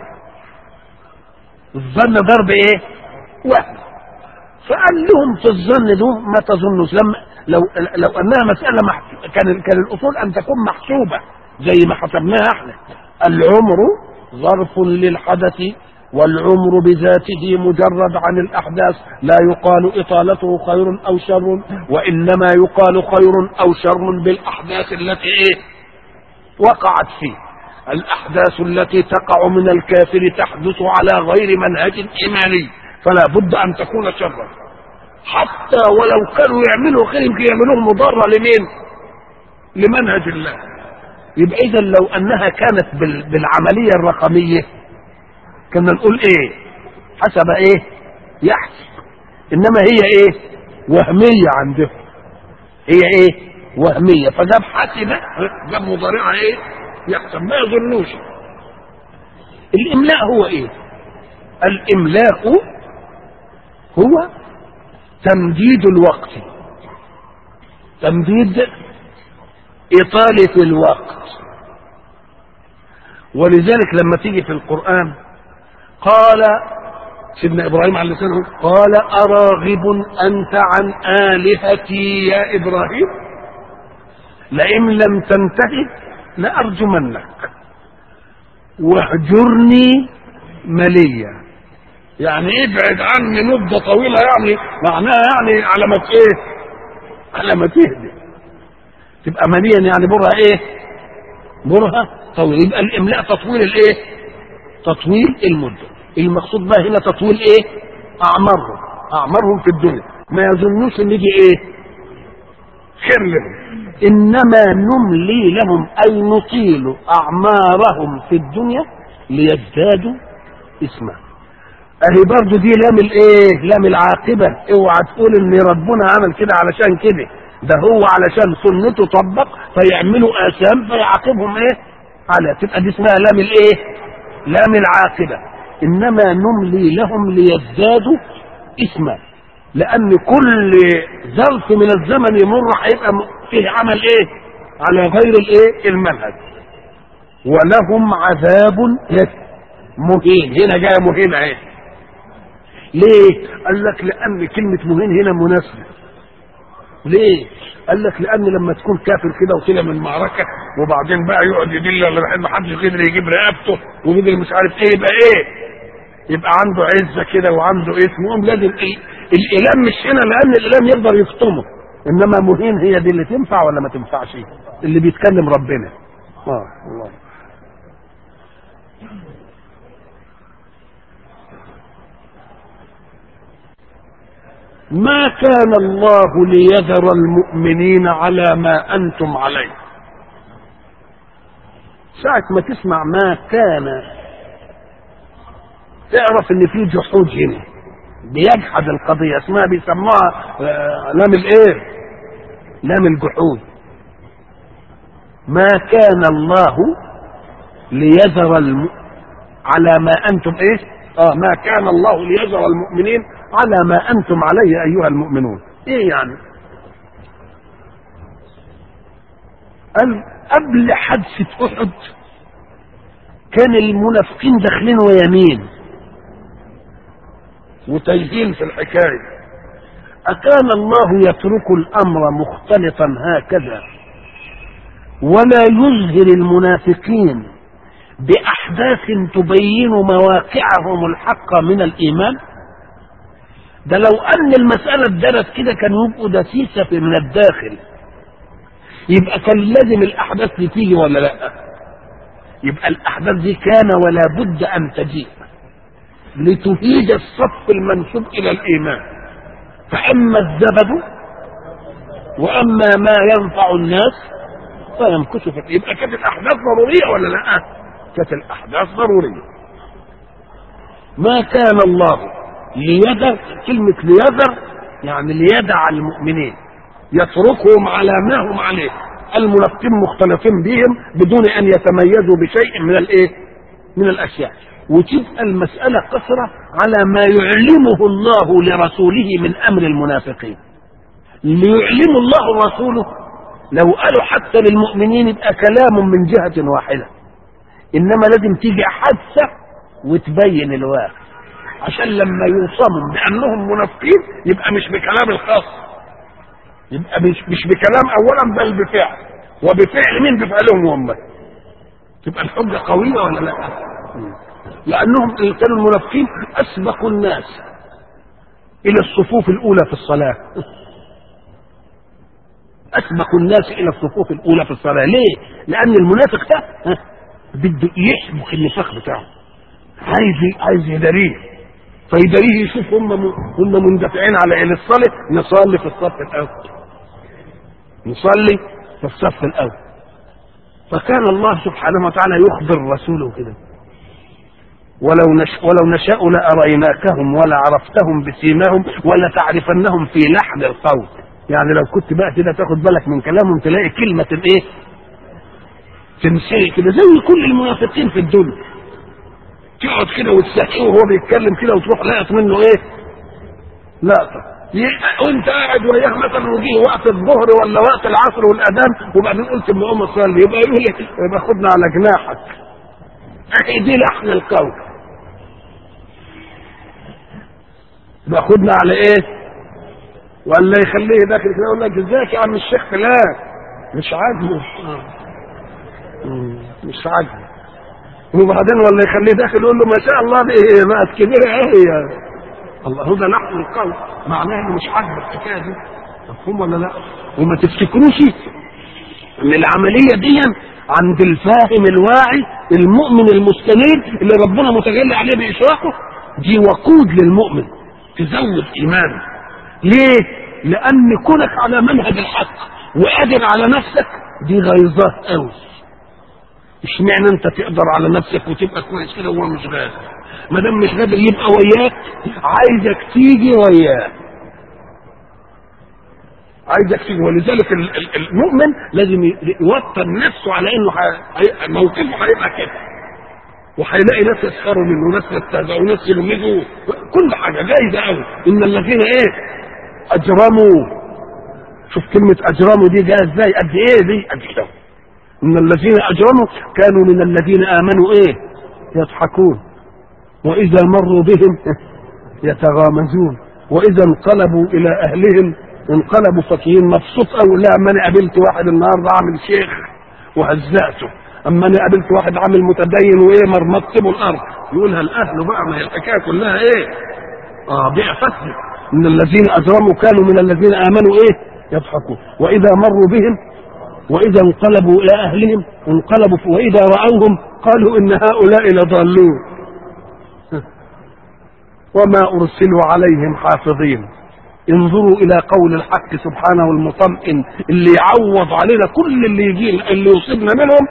الظن ضرب ايه وهم فقال لهم في الظن ده ما تظنوش لما لو لو انها مساله محسوبة كان كان الاصول ان تكون محسوبه زي ما حسبناها احنا العمر ظرف للحدث والعمر بذاته مجرد عن الأحداث لا يقال إطالته خير أو شر وإنما يقال خير أو شر بالأحداث التي إيه وقعت فيه الأحداث التي تقع من الكافر تحدث على غير منهج إيماني فلا بد أن تكون شرا حتى ولو كانوا يعملوا خير يمكن يعملوه مضرة لمين لمنهج الله يبقى إذا لو أنها كانت بال- بالعملية الرقمية كنا نقول إيه حسب إيه يحسب إنما هي إيه وهمية عندهم هي إيه وهمية فجاب حسبة جاب مضارعة إيه يحسب ما يظنوش الإملاء هو إيه الإملاء هو تمديد الوقت تمديد إطالة الوقت ولذلك لما تيجي في القرآن قال سيدنا إبراهيم عليه السلام قال أراغب أنت عن آلهتي يا إبراهيم لئن لم تنتهي لأرجمنك واهجرني مليا يعني ابعد عني مدة طويلة يعني معناها يعني على ما ايه على ما تهدي تبقى مليا يعني برها ايه برها طويل يبقى الاملاء تطويل الايه تطويل المدة المقصود بقى هنا تطويل ايه اعمارهم اعمارهم في الدنيا ما يظنوش ان دي ايه خير لهم انما نملي لهم اي نطيل اعمارهم في الدنيا ليزدادوا اسما اهي برضو دي لام الايه لام العاقبه اوعى تقول ان ربنا عمل كده علشان كده ده هو علشان سنته طبق فيعملوا اثام فيعاقبهم ايه على تبقى دي اسمها لام الايه لام العاقبه انما نملي لهم ليزدادوا اسما لان كل ظرف من الزمن يمر هيبقى فيه عمل ايه على غير الايه المنهج ولهم عذاب مهين هنا جايه مهين اهي ليه قال لك لان كلمه مهين هنا مناسبه ليه قال لك لان لما تكون كافر كده وطلع من معركه وبعدين بقى يقعد يدل ولا ما حدش قدر يجيب رقبته وقدر مش عارف ايه يبقى ايه يبقى عنده عزه كده وعنده اسم يقوم لازم ال- الالام مش هنا لان الالام يقدر يفطمه انما مهين هي دي اللي تنفع ولا ما تنفعش اللي بيتكلم ربنا اه الله ما كان الله ليذر المؤمنين على ما انتم عليه ساعة ما تسمع ما كان تعرف ان في جحود هنا بيجحد القضية اسمها بيسموها آه، لام الايه لام الجحود ما كان الله ليذر الم... على ما انتم ايه اه ما كان الله ليذر المؤمنين على ما انتم عليه ايها المؤمنون ايه يعني قال قبل حادثة احد كان المنافقين داخلين ويمين وتيهين في الحكاية أكان الله يترك الأمر مختلطا هكذا ولا يظهر المنافقين بأحداث تبين مواقعهم الحق من الإيمان ده لو أن المسألة اتدرت كده كان يبقوا دسيسة في- من الداخل يبقى كان لازم الأحداث دي تيجي ولا لا يبقى الأحداث دي كان ولا بد أن تجيء لتهيج الصف المنسوب إلى الإيمان فأما الزبد وأما ما ينفع الناس فيمكث في يبقى كانت الأحداث ضرورية ولا لا؟ كانت الأحداث ضرورية ما كان الله ليذر كلمة ليذر يعني ليدع المؤمنين يتركهم على ما هم عليه المنافقين مختلفين بهم بدون ان يتميزوا بشيء من الايه؟ من الاشياء وتبقى المسألة قصرة على ما يعلمه الله لرسوله من امر المنافقين ليعلم الله رسوله لو قالوا حتى للمؤمنين يبقى كلام من جهة واحدة انما لازم تيجي حادثة وتبين الواقع عشان لما يوصموا بانهم منافقين يبقى مش بكلام الخاص يبقى مش مش بكلام اولا بل بفعل وبفعل مين بفعلهم هم تبقى الحجه قويه ولا لا لانهم كانوا المنافقين اسبقوا الناس الى الصفوف الاولى في الصلاه اسبقوا الناس الى الصفوف الاولى في الصلاه ليه لان المنافق ده ها، بده يحبك النفاق بتاعه عايز عايز يداريه فيداريه يشوف هم هم مندفعين على ايه للصلاه نصلي في الصف الاول نصلي في الصف الاول فكان الله سبحانه وتعالى يخبر رسوله كده ولو نش ولو نشاء لاريناكهم ولا عرفتهم بسيماهم ولا تعرفنهم في لحن القول يعني لو كنت بقى كده تاخد بالك من كلامهم تلاقي كلمه الايه تمسيه كده زي كل المنافقين في الدنيا تقعد كده وتسقيه وهو بيتكلم كده وتروح لاقط منه ايه لقطه ي- وانت قاعد وياه مثلا وجيه وقت الظهر ولا وقت العصر والاذان وبعدين قلت اما اقوم اصلي يبقى يقول لي يبقى خدنا على جناحك اهي دي لحن القول يبقى خدنا على ايه ولا يخليه داخل كده يقول لك ازيك يا عم الشيخ فلان مش عاجبه آه. مم، مش عاجبه وبعدين ولا يخليه داخل يقول له ما شاء الله دي بقت كبيره قوي يا الله هو ده لحن القول معناه انه مش عاجبه الحكايه دي مفهوم ولا لا وما تفتكروش ان العمليه دي عند الفاهم الواعي المؤمن المستنير اللي ربنا متجلى عليه باشراقه دي وقود للمؤمن تزود ايمانه ليه لان كونك على منهج الحق وقادر على نفسك دي غيظات قوي اشمعنى انت تقدر على نفسك وتبقى كويس كده وهو مش قادر ما دام مش قادر يبقى وياك عايزك تيجي وياه عايزك تيجي ولذلك ال- ال- المؤمن لازم ي- يوطن نفسه على انه ح- هي- موقفه هيبقى كده وهيلاقي ناس يسخروا منه وناس يستهزئوا وناس يلمزوا كل حاجه جايزه قوي ان الذين ايه اجرموا شوف كلمه اجرموا دي جايه ازاي قد ايه دي قد كده ان الذين اجرموا كانوا من الذين امنوا ايه يضحكون واذا مروا بهم يتغامزون واذا انقلبوا الى اهلهم انقلبوا فكيين مبسوط قوي لا اما انا قابلت واحد النهارده عامل شيخ وهزأته اما انا قابلت واحد عامل متدين وايه مرمطته الارض يقولها الاهل بقى ما هي الحكايه كلها ايه اه ضعفتهم ان الذين اجرموا كانوا من الذين امنوا ايه يضحكون واذا مروا بهم واذا انقلبوا الى اهلهم انقلبوا واذا راوهم قالوا ان هؤلاء لضالون وما ارسلوا عليهم حافظين انظروا الى قول الحق سبحانه المطمئن اللي يعوض علينا كل اللي يجي اللي يصيبنا منهم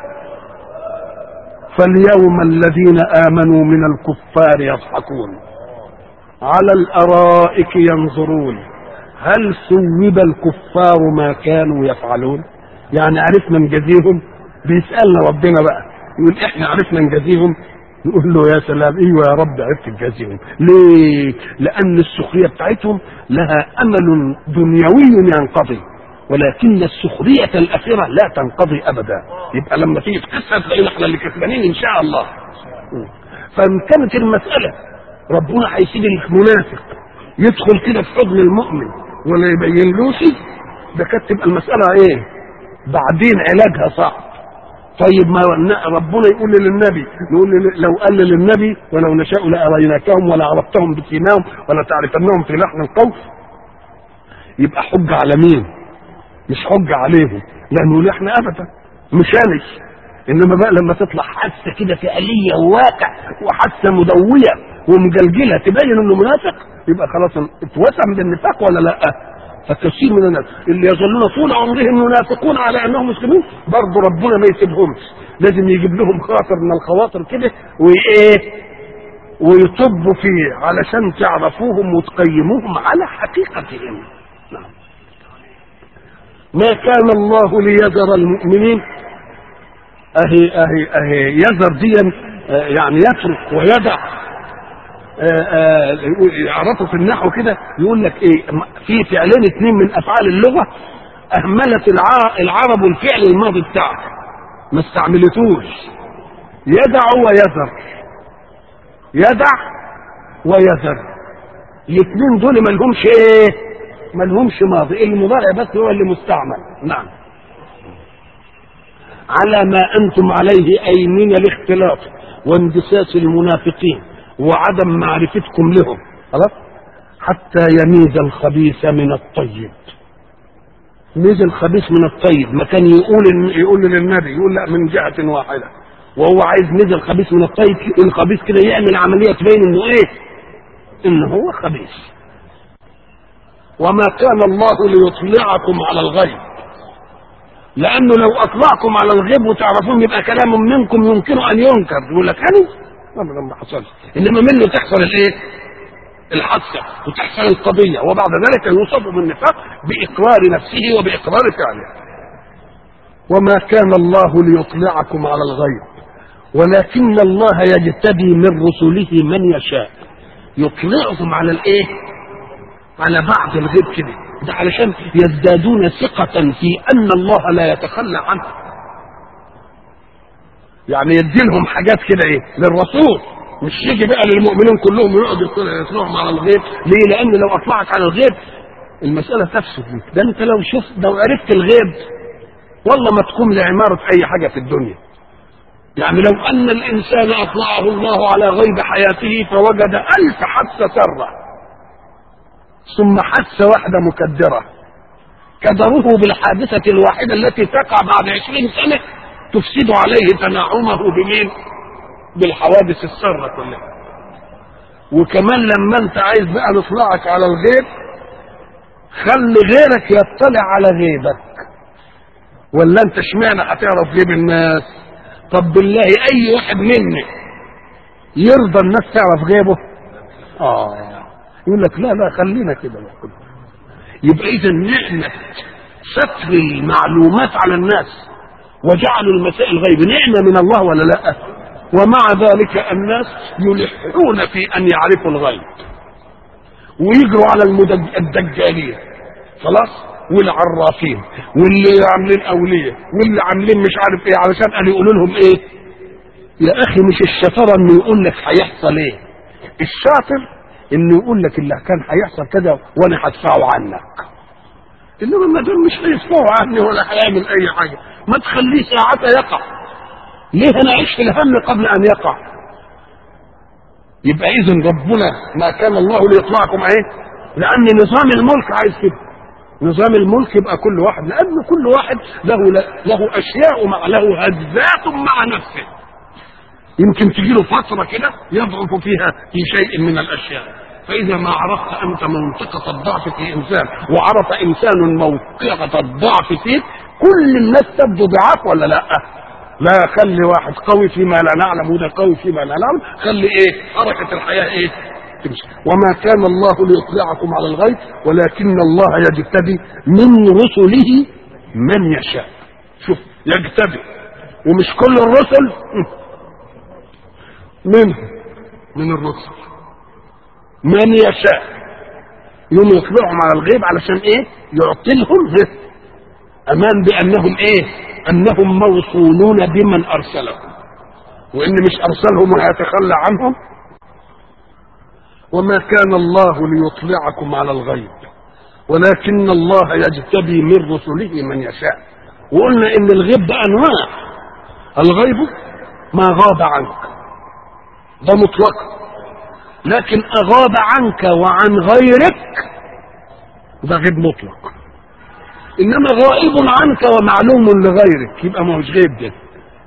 فاليوم الذين امنوا من الكفار يضحكون على الارائك ينظرون هل ثوب الكفار ما كانوا يفعلون يعني عرفنا نجازيهم بيسالنا ربنا بقى يقول احنا عرفنا نجازيهم نقول له يا سلام ايوه يا رب عرفت تجازيهم ليه لان السخريه بتاعتهم لها امل دنيوي ينقضي ولكن السخرية الأخيرة لا تنقضي أبدا يبقى لما تيجي تقيسها تلاقينا احنا اللي كسبانين إن شاء الله فإن كانت المسألة ربنا هيسيب المنافق يدخل كده في حضن المؤمن ولا يبينلوش ده كانت تبقى المسألة إيه؟ بعدين علاجها صعب طيب ما ربنا يقول للنبي نقول ل- لو قال للنبي ولو نشاء لأريناكهم ولا عرفتهم بسيماهم ولا تعرفنهم في لحن القول يبقى حجة على مين؟ مش حجة عليهم لأنه لا احنا أبدا مش أنا إنما بقى لما تطلع حاسة كده فعلية وواقع وحاسة مدوية ومجلجلة تبين إنه منافق يبقى خلاص اتوسم بالنفاق ولا لأ؟ فكثير من الناس اللي يظلون طول عمرهم منافقون على انهم مسلمين برضه ربنا ما يسيبهمش لازم يجيب لهم خاطر من الخواطر كده وايه ويطبوا فيه علشان تعرفوهم وتقيموهم على حقيقتهم نعم ما كان الله ليذر المؤمنين اهي اهي اهي يذر دي آه، يعني يترك ويدع آه، آه، يعرفوا في النحو كده يقول لك ايه في فعلين اثنين من افعال اللغه اهملت الع- العرب الفعل الماضي بتاعه ما استعملتوش يدع ويذر يدع ويذر الاثنين دول ما لهمش ايه ما لهمش ماضي المضارع بس هو اللي مستعمل نعم على ما انتم عليه اي من الاختلاط واندساس المنافقين وعدم معرفتكم لهم خلاص حتى يميز الخبيث من الطيب ميز الخبيث من الطيب ما كان يقول يقول للنبي يقول لا من جهة واحدة وهو عايز ميز الخبيث من الطيب الخبيث كده يعمل عملية تبين انه ايه انه هو خبيث وما كان الله ليطلعكم على الغيب لانه لو اطلعكم على الغيب وتعرفون يبقى كلام منكم يمكن ان ينكر يقول لك انا ابدا ما حصلش انما منه تحصل الايه الحادثه وتحصل القضيه وبعد ذلك يوصف بالنفاق باقرار نفسه وباقرار فعله وما كان الله ليطلعكم على الغيب ولكن الله يجتبي من رسله من يشاء يطلعهم على الايه على بعض الغيب كده ده علشان يزدادون ثقة في أن الله لا يتخلى عنه يعني يدي لهم حاجات كده ايه للرسول مش يجي بقى للمؤمنين كلهم ويقعد يطلعهم على الغيب ليه لان لو اطلعك على الغيب المساله تفسد لك ده انت لو شفت لو عرفت الغيب والله ما تقوم لعماره اي حاجه في الدنيا يعني لو ان الانسان اطلعه الله على غيب حياته فوجد الف حادثه سره ثم حادثه واحده مكدره كدره بالحادثه الواحده التي تقع بعد عشرين سنه تفسد عليه تنعمه بمين بالحوادث الساره كلها وكمان لما انت عايز بقى نطلعك على الغيب خلي غيرك يطلع على غيبك ولا انت اشمعنى هتعرف غيب الناس طب بالله اي واحد منا يرضى الناس تعرف غيبه اه يقول لك لا لا خلينا كده يبقى اذا نعمه ستر المعلومات على الناس وجعلوا المسائل غيب نعمه من الله ولا لا ومع ذلك الناس يلحون في ان يعرفوا الغيب ويجروا على المدج... الدجالين خلاص والعرافين واللي عاملين اوليه واللي عاملين مش عارف ايه علشان قالوا يقولوا لهم ايه يا اخي مش الشطاره انه يقول لك هيحصل ايه الشاطر انه يقول لك اللي كان هيحصل كذا وانا هدفعه عنك انما ما دول مش هيدفعوا عني ولا هيعمل اي حاجه ما تخليه ساعتها يقع ليه انا اعيش في الهم قبل ان يقع يبقى اذا ربنا ما كان الله ليطلعكم ايه لان نظام الملك عايز كده نظام الملك يبقى كل واحد لان كل واحد له له اشياء مع له هزات مع نفسه يمكن تجي له فتره كده يضعف فيها في شيء من الاشياء فاذا ما عرفت انت منطقه الضعف في انسان وعرف انسان موقعه الضعف فيك كل الناس تبدو ضعاف ولا لا لا خلي واحد قوي فيما لا نعلم وده قوي فيما لا نعلم خلي ايه حركه الحياه ايه تمشي وما كان الله ليطلعكم على الغيب ولكن الله يجتبي من رسله من يشاء شوف يجتبي ومش كل الرسل من من الرسل من يشاء يوم يطلعهم على الغيب علشان ايه يعطي لهم امان بانهم ايه انهم موصولون بمن ارسلهم وان مش ارسلهم وهيتخلى عنهم وما كان الله ليطلعكم على الغيب ولكن الله يجتبي من رسله من يشاء وقلنا ان الغيب ده انواع الغيب ما غاب عنك ده مطلق لكن اغاب عنك وعن غيرك ده غيب مطلق انما غائب عنك ومعلوم لغيرك يبقى ما هوش غيب ده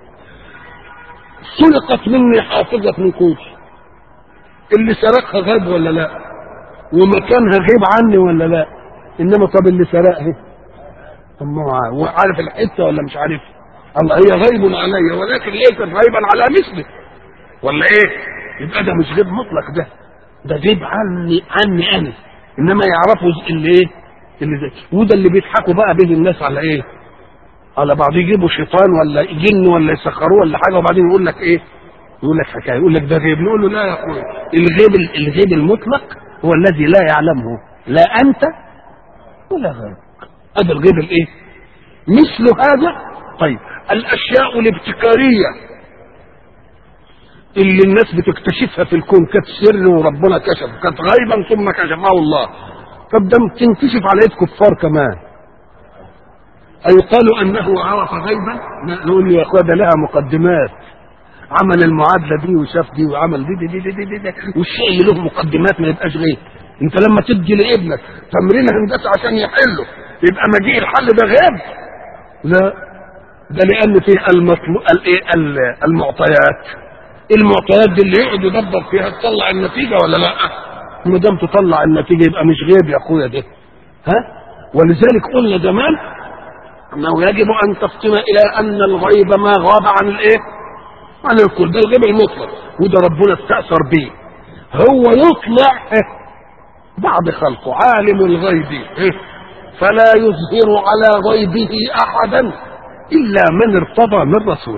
سرقت مني حافظة نقوشي اللي سرقها غاب ولا لا ومكانها غيب عني ولا لا انما طب اللي سرقها طب ما هو عارف الحته ولا مش عارف الله هي غيب علي ولكن ليست غيبا على مثلي ولا ايه يبقى ده مش غيب مطلق ده ده غيب عني عني انا انما يعرفوا اللي ايه اللي زي وده اللي بيضحكوا بقى به الناس على ايه على بعض يجيبوا شيطان ولا جن ولا يسخروه ولا حاجه وبعدين يقول لك ايه يقول لك حكايه يقول لك ده غيب نقول له لا يا اخويا الغيب الغيب المطلق هو الذي لا يعلمه لا انت ولا غيرك هذا الغيب الايه مثل هذا طيب الاشياء الابتكاريه اللي الناس بتكتشفها في الكون كانت سر وربنا كشف كانت غيبا ثم كشفها الله طب ده تنكشف على يد كفار كمان أيقال أنه عرف غيبا؟ نقول له يا أخويا ده لها مقدمات عمل المعادله دي وشاف دي وعمل دي دي دي دي, دي, دي, دي والشيء اللي له مقدمات ما يبقاش غير انت لما تدي لابنك تمرين هندسه عشان يحله يبقى مجيء الحل ده غير لا ده لان فيه المطلوب الايه المعطيات المعطيات دي اللي يقعد يدبر فيها تطلع النتيجه ولا لا؟ ما دام تطلع النتيجه يبقى مش غيب يا اخويا ده ها؟ ولذلك قلنا زمان انه يجب ان تفطن الى ان الغيب ما غاب عن الايه؟ عن الكل ده الغيب المطلق وده ربنا استاثر به هو يطلع بعد خلقه عالم الغيب فلا يظهر على غيبه احدا الا من ارتضى من رسول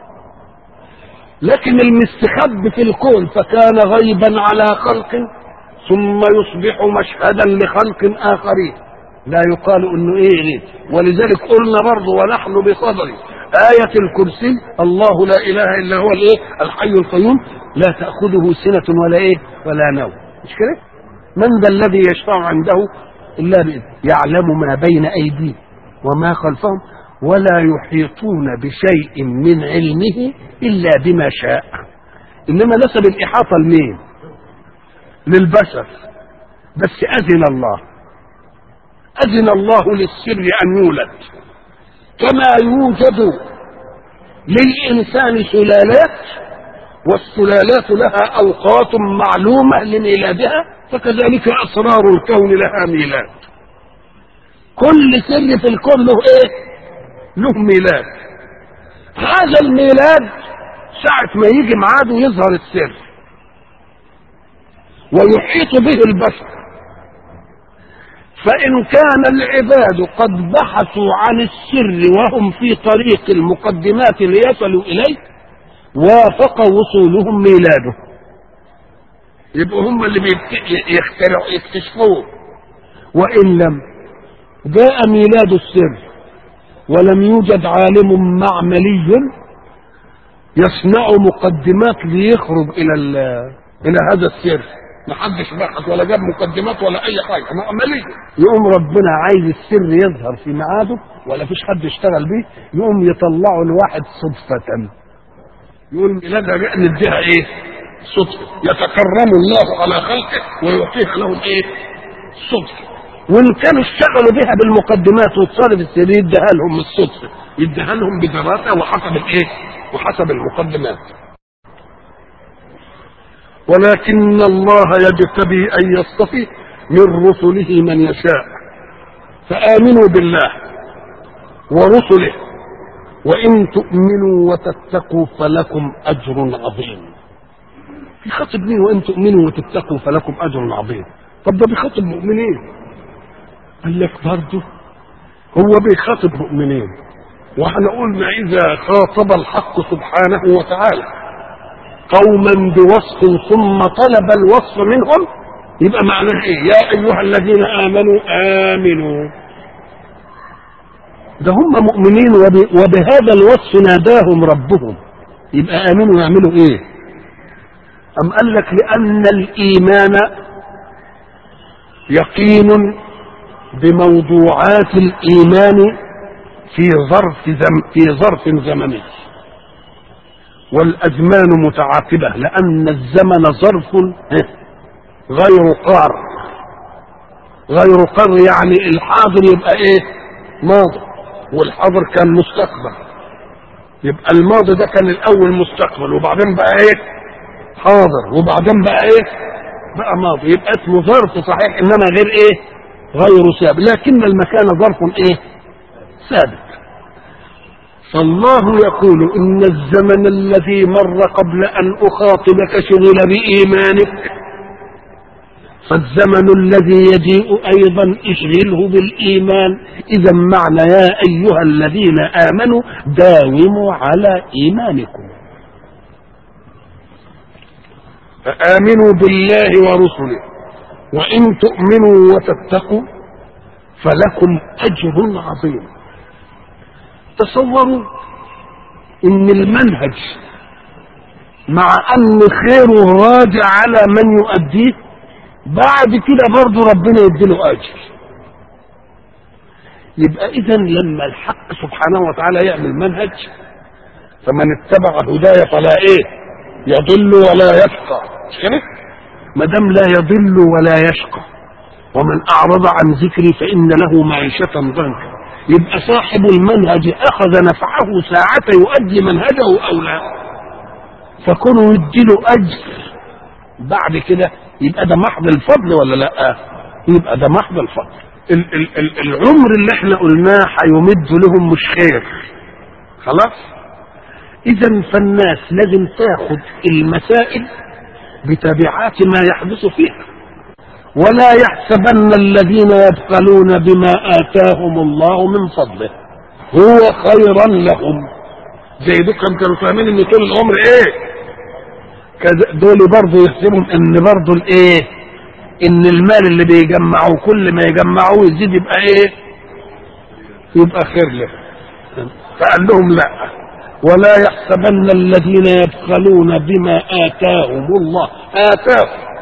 لكن المستخب في الكون فكان غيبا على خلق ثم يصبح مشهدا لخلق اخرين لا يقال انه ايه غيب ولذلك قلنا برضه ونحن بصدر آية الكرسي الله لا إله إلا هو الإيه الحي القيوم لا تأخذه سنة ولا إيه ولا نوم مش كده؟ من ذا الذي يشفع عنده إلا بإذنه يعلم ما بين أيديهم وما خلفهم ولا يحيطون بشيء من علمه إلا بما شاء إنما نسب الإحاطة لمين للبشر بس أذن الله أذن الله للسر أن يولد كما يوجد للإنسان سلالات والسلالات لها أوقات معلومة لميلادها فكذلك أسرار الكون لها ميلاد كل سر في الكون له إيه؟ له ميلاد هذا الميلاد ساعة ما يجي ميعاده يظهر السر ويحيط به البشر فإن كان العباد قد بحثوا عن السر وهم في طريق المقدمات ليصلوا إليه وافق وصولهم ميلاده يبقوا هم اللي يخترعوا يكتشفوه وإن لم جاء ميلاد السر ولم يوجد عالم معملي يصنع مقدمات ليخرج إلى إلى هذا السر ما حدش بحث ولا جاب مقدمات ولا اي حاجه معمليه يقوم ربنا عايز السر يظهر في ميعاده ولا فيش حد يشتغل بيه يقوم يطلعه الواحد صدفة يقول ميلادها نديها ايه؟ صدفة يتكرم الله على خلقه ويعطيها لهم ايه؟ صدفة وان كانوا اشتغلوا بها بالمقدمات واتصالت السر يديها لهم الصدفة يديها لهم بدراسة وحسب الايه؟ وحسب المقدمات ولكن الله يجتبي أن يصطفي من رسله من يشاء فآمنوا بالله ورسله وإن تؤمنوا وتتقوا فلكم أجر عظيم بيخاطب مين وإن تؤمنوا وتتقوا فلكم أجر عظيم طب ده بيخاطب مؤمنين قال لك برضه هو بيخاطب مؤمنين واحنا قلنا إذا خاطب الحق سبحانه وتعالى قوما بوصف ثم طلب الوصف منهم يبقى معناه ايه يا ايها الذين امنوا امنوا ده هم مؤمنين وبهذا الوصف ناداهم ربهم يبقى امنوا يعملوا ايه ام قال لك لان الايمان يقين بموضوعات الايمان في ظرف زم في ظرف زمني والأزمان متعاقبة لأن الزمن ظرف غير قار غير قار يعني الحاضر يبقى ايه ماضي والحاضر كان مستقبل يبقى الماضي ده كان الأول مستقبل وبعدين بقى ايه حاضر وبعدين بقى ايه بقى ماضي يبقى اسمه ظرف صحيح انما غير ايه غير ثابت لكن المكان ظرف ايه ثابت فالله يقول إن الزمن الذي مر قبل أن أخاطبك شغل بإيمانك فالزمن الذي يجيء أيضا اشغله بالإيمان إذا معنى يا أيها الذين آمنوا داوموا على إيمانكم فآمنوا بالله ورسله وإن تؤمنوا وتتقوا فلكم أجر عظيم تصوروا ان المنهج مع ان خيره راجع على من يؤديه بعد كده برضه ربنا يديله اجر يبقى اذا لما الحق سبحانه وتعالى يعمل منهج فمن اتبع هداي فلا ايه يضل ولا يشقى مش كده ما دام لا يضل ولا يشقى ومن اعرض عن ذكري فان له معيشه ضنكا يبقى صاحب المنهج اخذ نفعه ساعة يؤدي منهجه او لا فكونوا يديله اجر بعد كده يبقى ده محض الفضل ولا لا يبقى ده محض الفضل ال- ال- ال- العمر اللي احنا قلناه هيمد لهم مش خير خلاص اذا فالناس لازم تاخد المسائل بتبعات ما يحدث فيها ولا يحسبن الذين يبخلون بما آتاهم الله من فضله هو خيرا لهم زي دول كانوا فاهمين ان طول العمر ايه كذا دول برضه يحسبهم ان برضه الايه ان المال اللي بيجمعوه كل ما يجمعوه يزيد يبقى ايه يبقى خير له فقال لهم لا ولا يحسبن الذين يبخلون بما آتاهم الله آتاهم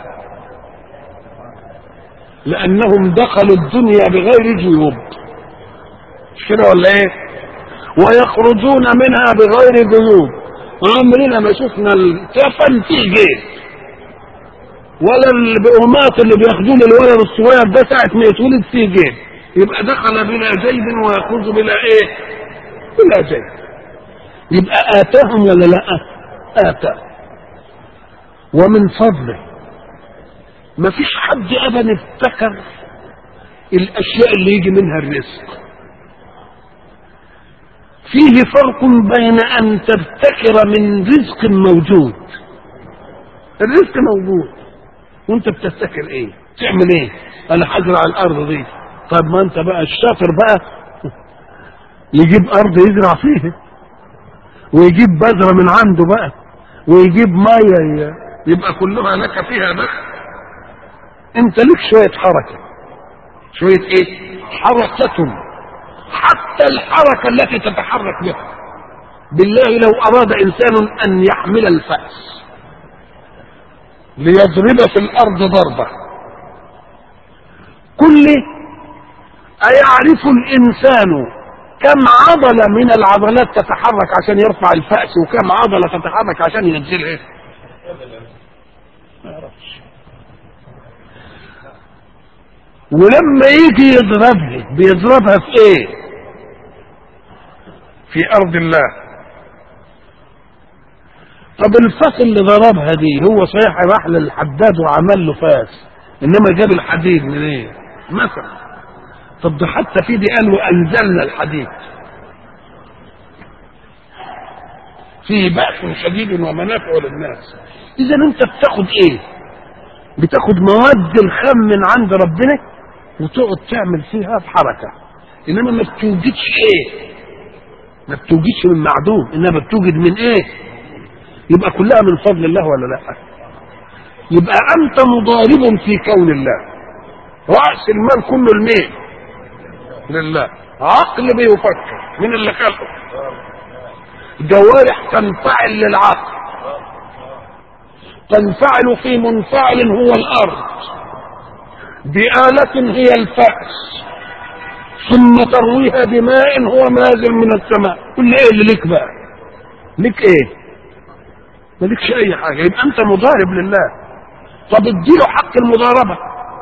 لأنهم دخلوا الدنيا بغير جيوب مش كده ولا ايه ويخرجون منها بغير جيوب عمرنا ما شفنا الكفن فيه جيب ولا البقومات اللي بياخدوه للولد الصغير ده ساعة ما يتولد فيه جيب يبقى دخل بلا جيب ويخرج بلا ايه بلا جيب يبقى آتاهم ولا لا آتاهم ومن فضله ما فيش حد ابدا افتكر الاشياء اللي يجي منها الرزق فيه فرق بين ان تبتكر من رزق موجود الرزق موجود وانت بتفتكر ايه تعمل ايه انا هزرع الارض دي طيب ما انت بقى الشاطر بقى يجيب ارض يزرع فيها ويجيب بذرة من عنده بقى ويجيب مية يبقى كلها لك فيها دخل انت لك شوية حركة شوية ايه حركة حتى الحركة التي تتحرك بها بالله لو اراد انسان ان يحمل الفأس ليضرب في الارض ضربة كل ايعرف الانسان كم عضلة من العضلات تتحرك عشان يرفع الفأس وكم عضلة تتحرك عشان ينزلها ما يعرفش ولما يجي يضربها بيضربها في ايه في ارض الله طب الفاس اللي ضربها دي هو صحيح راح للحداد وعمل له فاس انما جاب الحديد منين إيه؟ مثلا طب ده حتى في دي قالوا انزلنا الحديد فيه بأس شديد ومنافع للناس اذا انت بتاخد ايه بتاخد مواد الخام من عند ربنا وتقعد تعمل فيها حركة انما ما بتوجدش ايه ما بتوجدش من معدوم انما بتوجد من ايه يبقى كلها من فضل الله ولا لا يبقى انت مضارب في كون الله رأس المال كله الميل لله عقل بيفكر من اللي خلقه جوارح تنفعل للعقل تنفعل في منفعل هو الارض بآلة هي الفأس ثم ترويها بماء هو نازل من السماء كل ايه اللي ليك بقى ليك ايه مالكش اي حاجة يبقى انت مضارب لله طب اديله حق المضاربة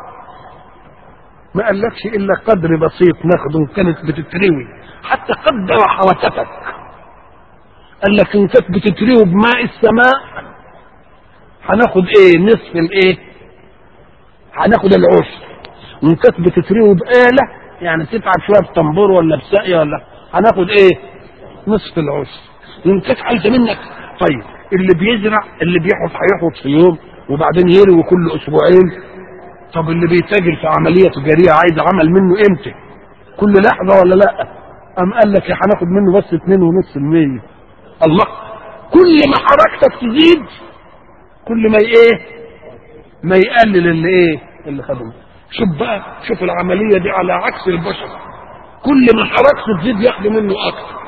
ما قالكش الا قدر بسيط ناخده كانت بتتروي حتى قدر حركتك قال لك ان كانت بتتروي بماء السماء هناخد ايه نصف الايه هناخد العشر وان كانت بتتروي بآلة يعني تتعب شويه بطنبور ولا بساقية ولا هناخد ايه نصف العشر وان كانت عايزه منك طيب اللي بيزرع اللي بيحوط هيحوط في يوم وبعدين يروي كل اسبوعين طب اللي بيتاجر في عمليه تجاريه عايز عمل منه امتى كل لحظه ولا لا ام قال لك هناخد منه بس 2.5% الله كل ما حركتك تزيد كل ما ايه ما يقلل اللي ايه اللي خدمه شوف بقى شوف العمليه دي على عكس البشر كل ما حركته تزيد ياخدوا منه اكتر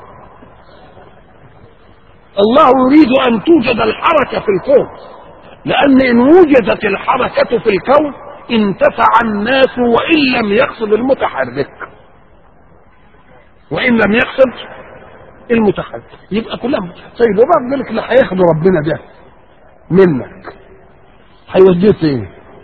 الله يريد ان توجد الحركه في الكون لان ان وجدت الحركه في الكون انتفع الناس وان لم يقصد المتحرك وان لم يقصد المتخلف يبقى كلها طيب وبعد ذلك اللي هياخده ربنا ده منك هيوديه فين؟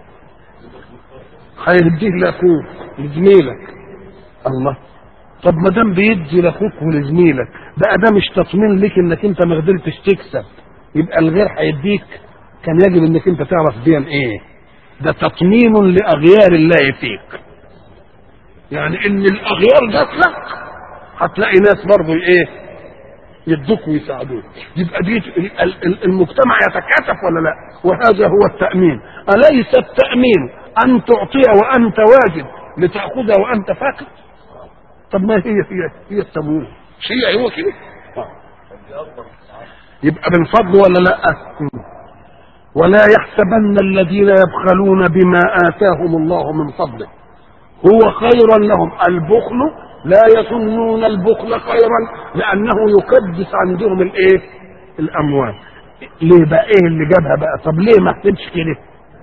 هيديه لاخوك لزميلك الله طب ما دام بيدي لاخوك ولزميلك بقى ده مش تطمين ليك انك انت ما قدرتش تكسب يبقى الغير هيديك كان يجب انك انت تعرف دي ايه ده تطمين لاغيار الله فيك يعني ان الاغيار جات لك هتلاقي ناس برضه ايه يدوك ويساعدوك يبقى دي المجتمع يتكاتف ولا لا وهذا هو التأمين أليس التأمين أن تعطي وأنت واجد لتأخذ وأنت فاقد طب ما هي هي هي التمويل مش هي هو كده يبقى بالفضل ولا لا ولا يحسبن الذين يبخلون بما آتاهم الله من فضله هو خيرا لهم البخل لا يظنون البخل خيرا لانه يكدس عندهم الايه الاموال ليه بقى ايه اللي جابها بقى طب ليه ما حسبش كده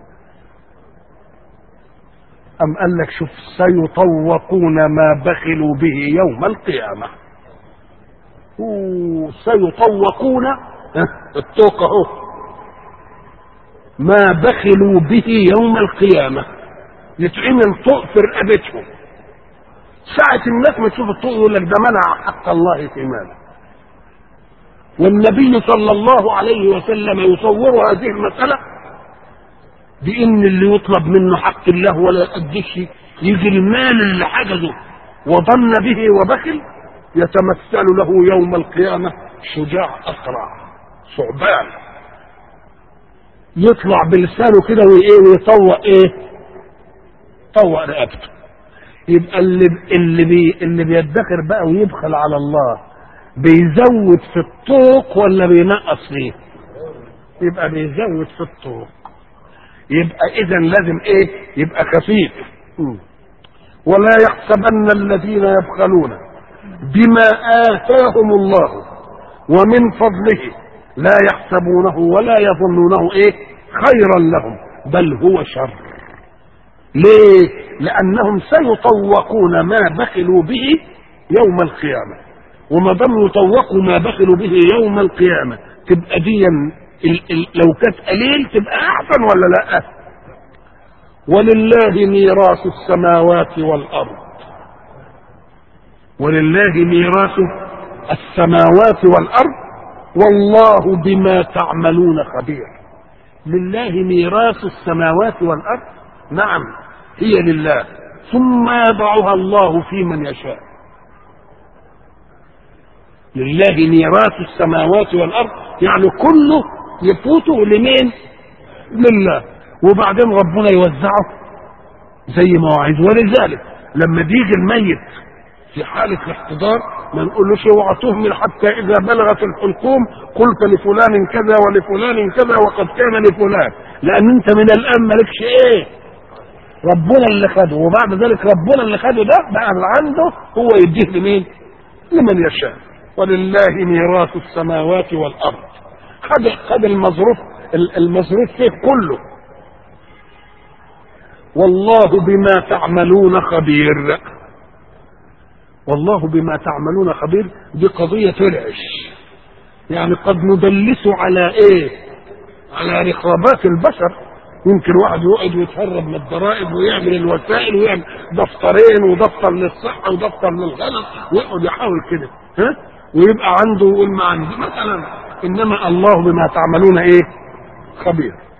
ام قال لك شوف سيطوقون ما بخلوا به يوم القيامه أوه سيطوقون الطوق اهو ما بخلوا به يوم القيامه يتعمل طوق في رقبتهم ساعة الناس ما تشوف الطوق يقول لك ده منع حق الله في ماله والنبي صلى الله عليه وسلم يصور هذه المسألة بإن اللي يطلب منه حق الله ولا يقدش يجي المال اللي حجزه وظن به وبخل يتمثل له يوم القيامة شجاع أسرع ثعبان يطلع بلسانه كده وإيه ويطوق إيه طوق رقبته يبقى اللي اللي بي اللي بيدخر بقى ويبخل على الله بيزود في الطوق ولا بينقص فيه؟ يبقى بيزود في الطوق يبقى اذا لازم ايه؟ يبقى خفيف ولا يحسبن الذين يبخلون بما آتاهم الله ومن فضله لا يحسبونه ولا يظنونه ايه؟ خيرا لهم بل هو شر ليه؟ لأنهم سيطوقون ما بخلوا به يوم القيامة وما دام يطوقوا ما بخلوا به يوم القيامة تبقى دي ال ال لو كانت قليل تبقى أحسن ولا لا؟ ولله ميراث السماوات والأرض ولله ميراث السماوات والأرض والله بما تعملون خبير لله ميراث السماوات والأرض نعم هي لله ثم يضعها الله في من يشاء لله ميراث السماوات والارض يعني كله يفوته لمين لله وبعدين ربنا يوزعه زي ما هو عايز ولذلك لما بيجي الميت في حالة الاحتضار ما نقولوش اوعى تهمل حتى إذا بلغت الحلقوم قلت لفلان كذا ولفلان كذا وقد كان لفلان لأن أنت من الآن مالكش إيه ربنا اللي خده وبعد ذلك ربنا اللي خده ده بقى اللي عنده هو يديه لمين؟ لمن يشاء ولله ميراث السماوات والارض خد خد المظروف المظروف فيه كله والله بما تعملون خبير والله بما تعملون خبير دي قضيه ترعش يعني قد ندلس على ايه على رقابات البشر يمكن واحد يقعد ويتهرب من الضرائب ويعمل الوسائل ويعمل دفترين ودفتر للصحه ودفتر للغنم ويقعد يحاول كده ها ويبقى عنده يقول ما عندي مثلا انما الله بما تعملون ايه خبير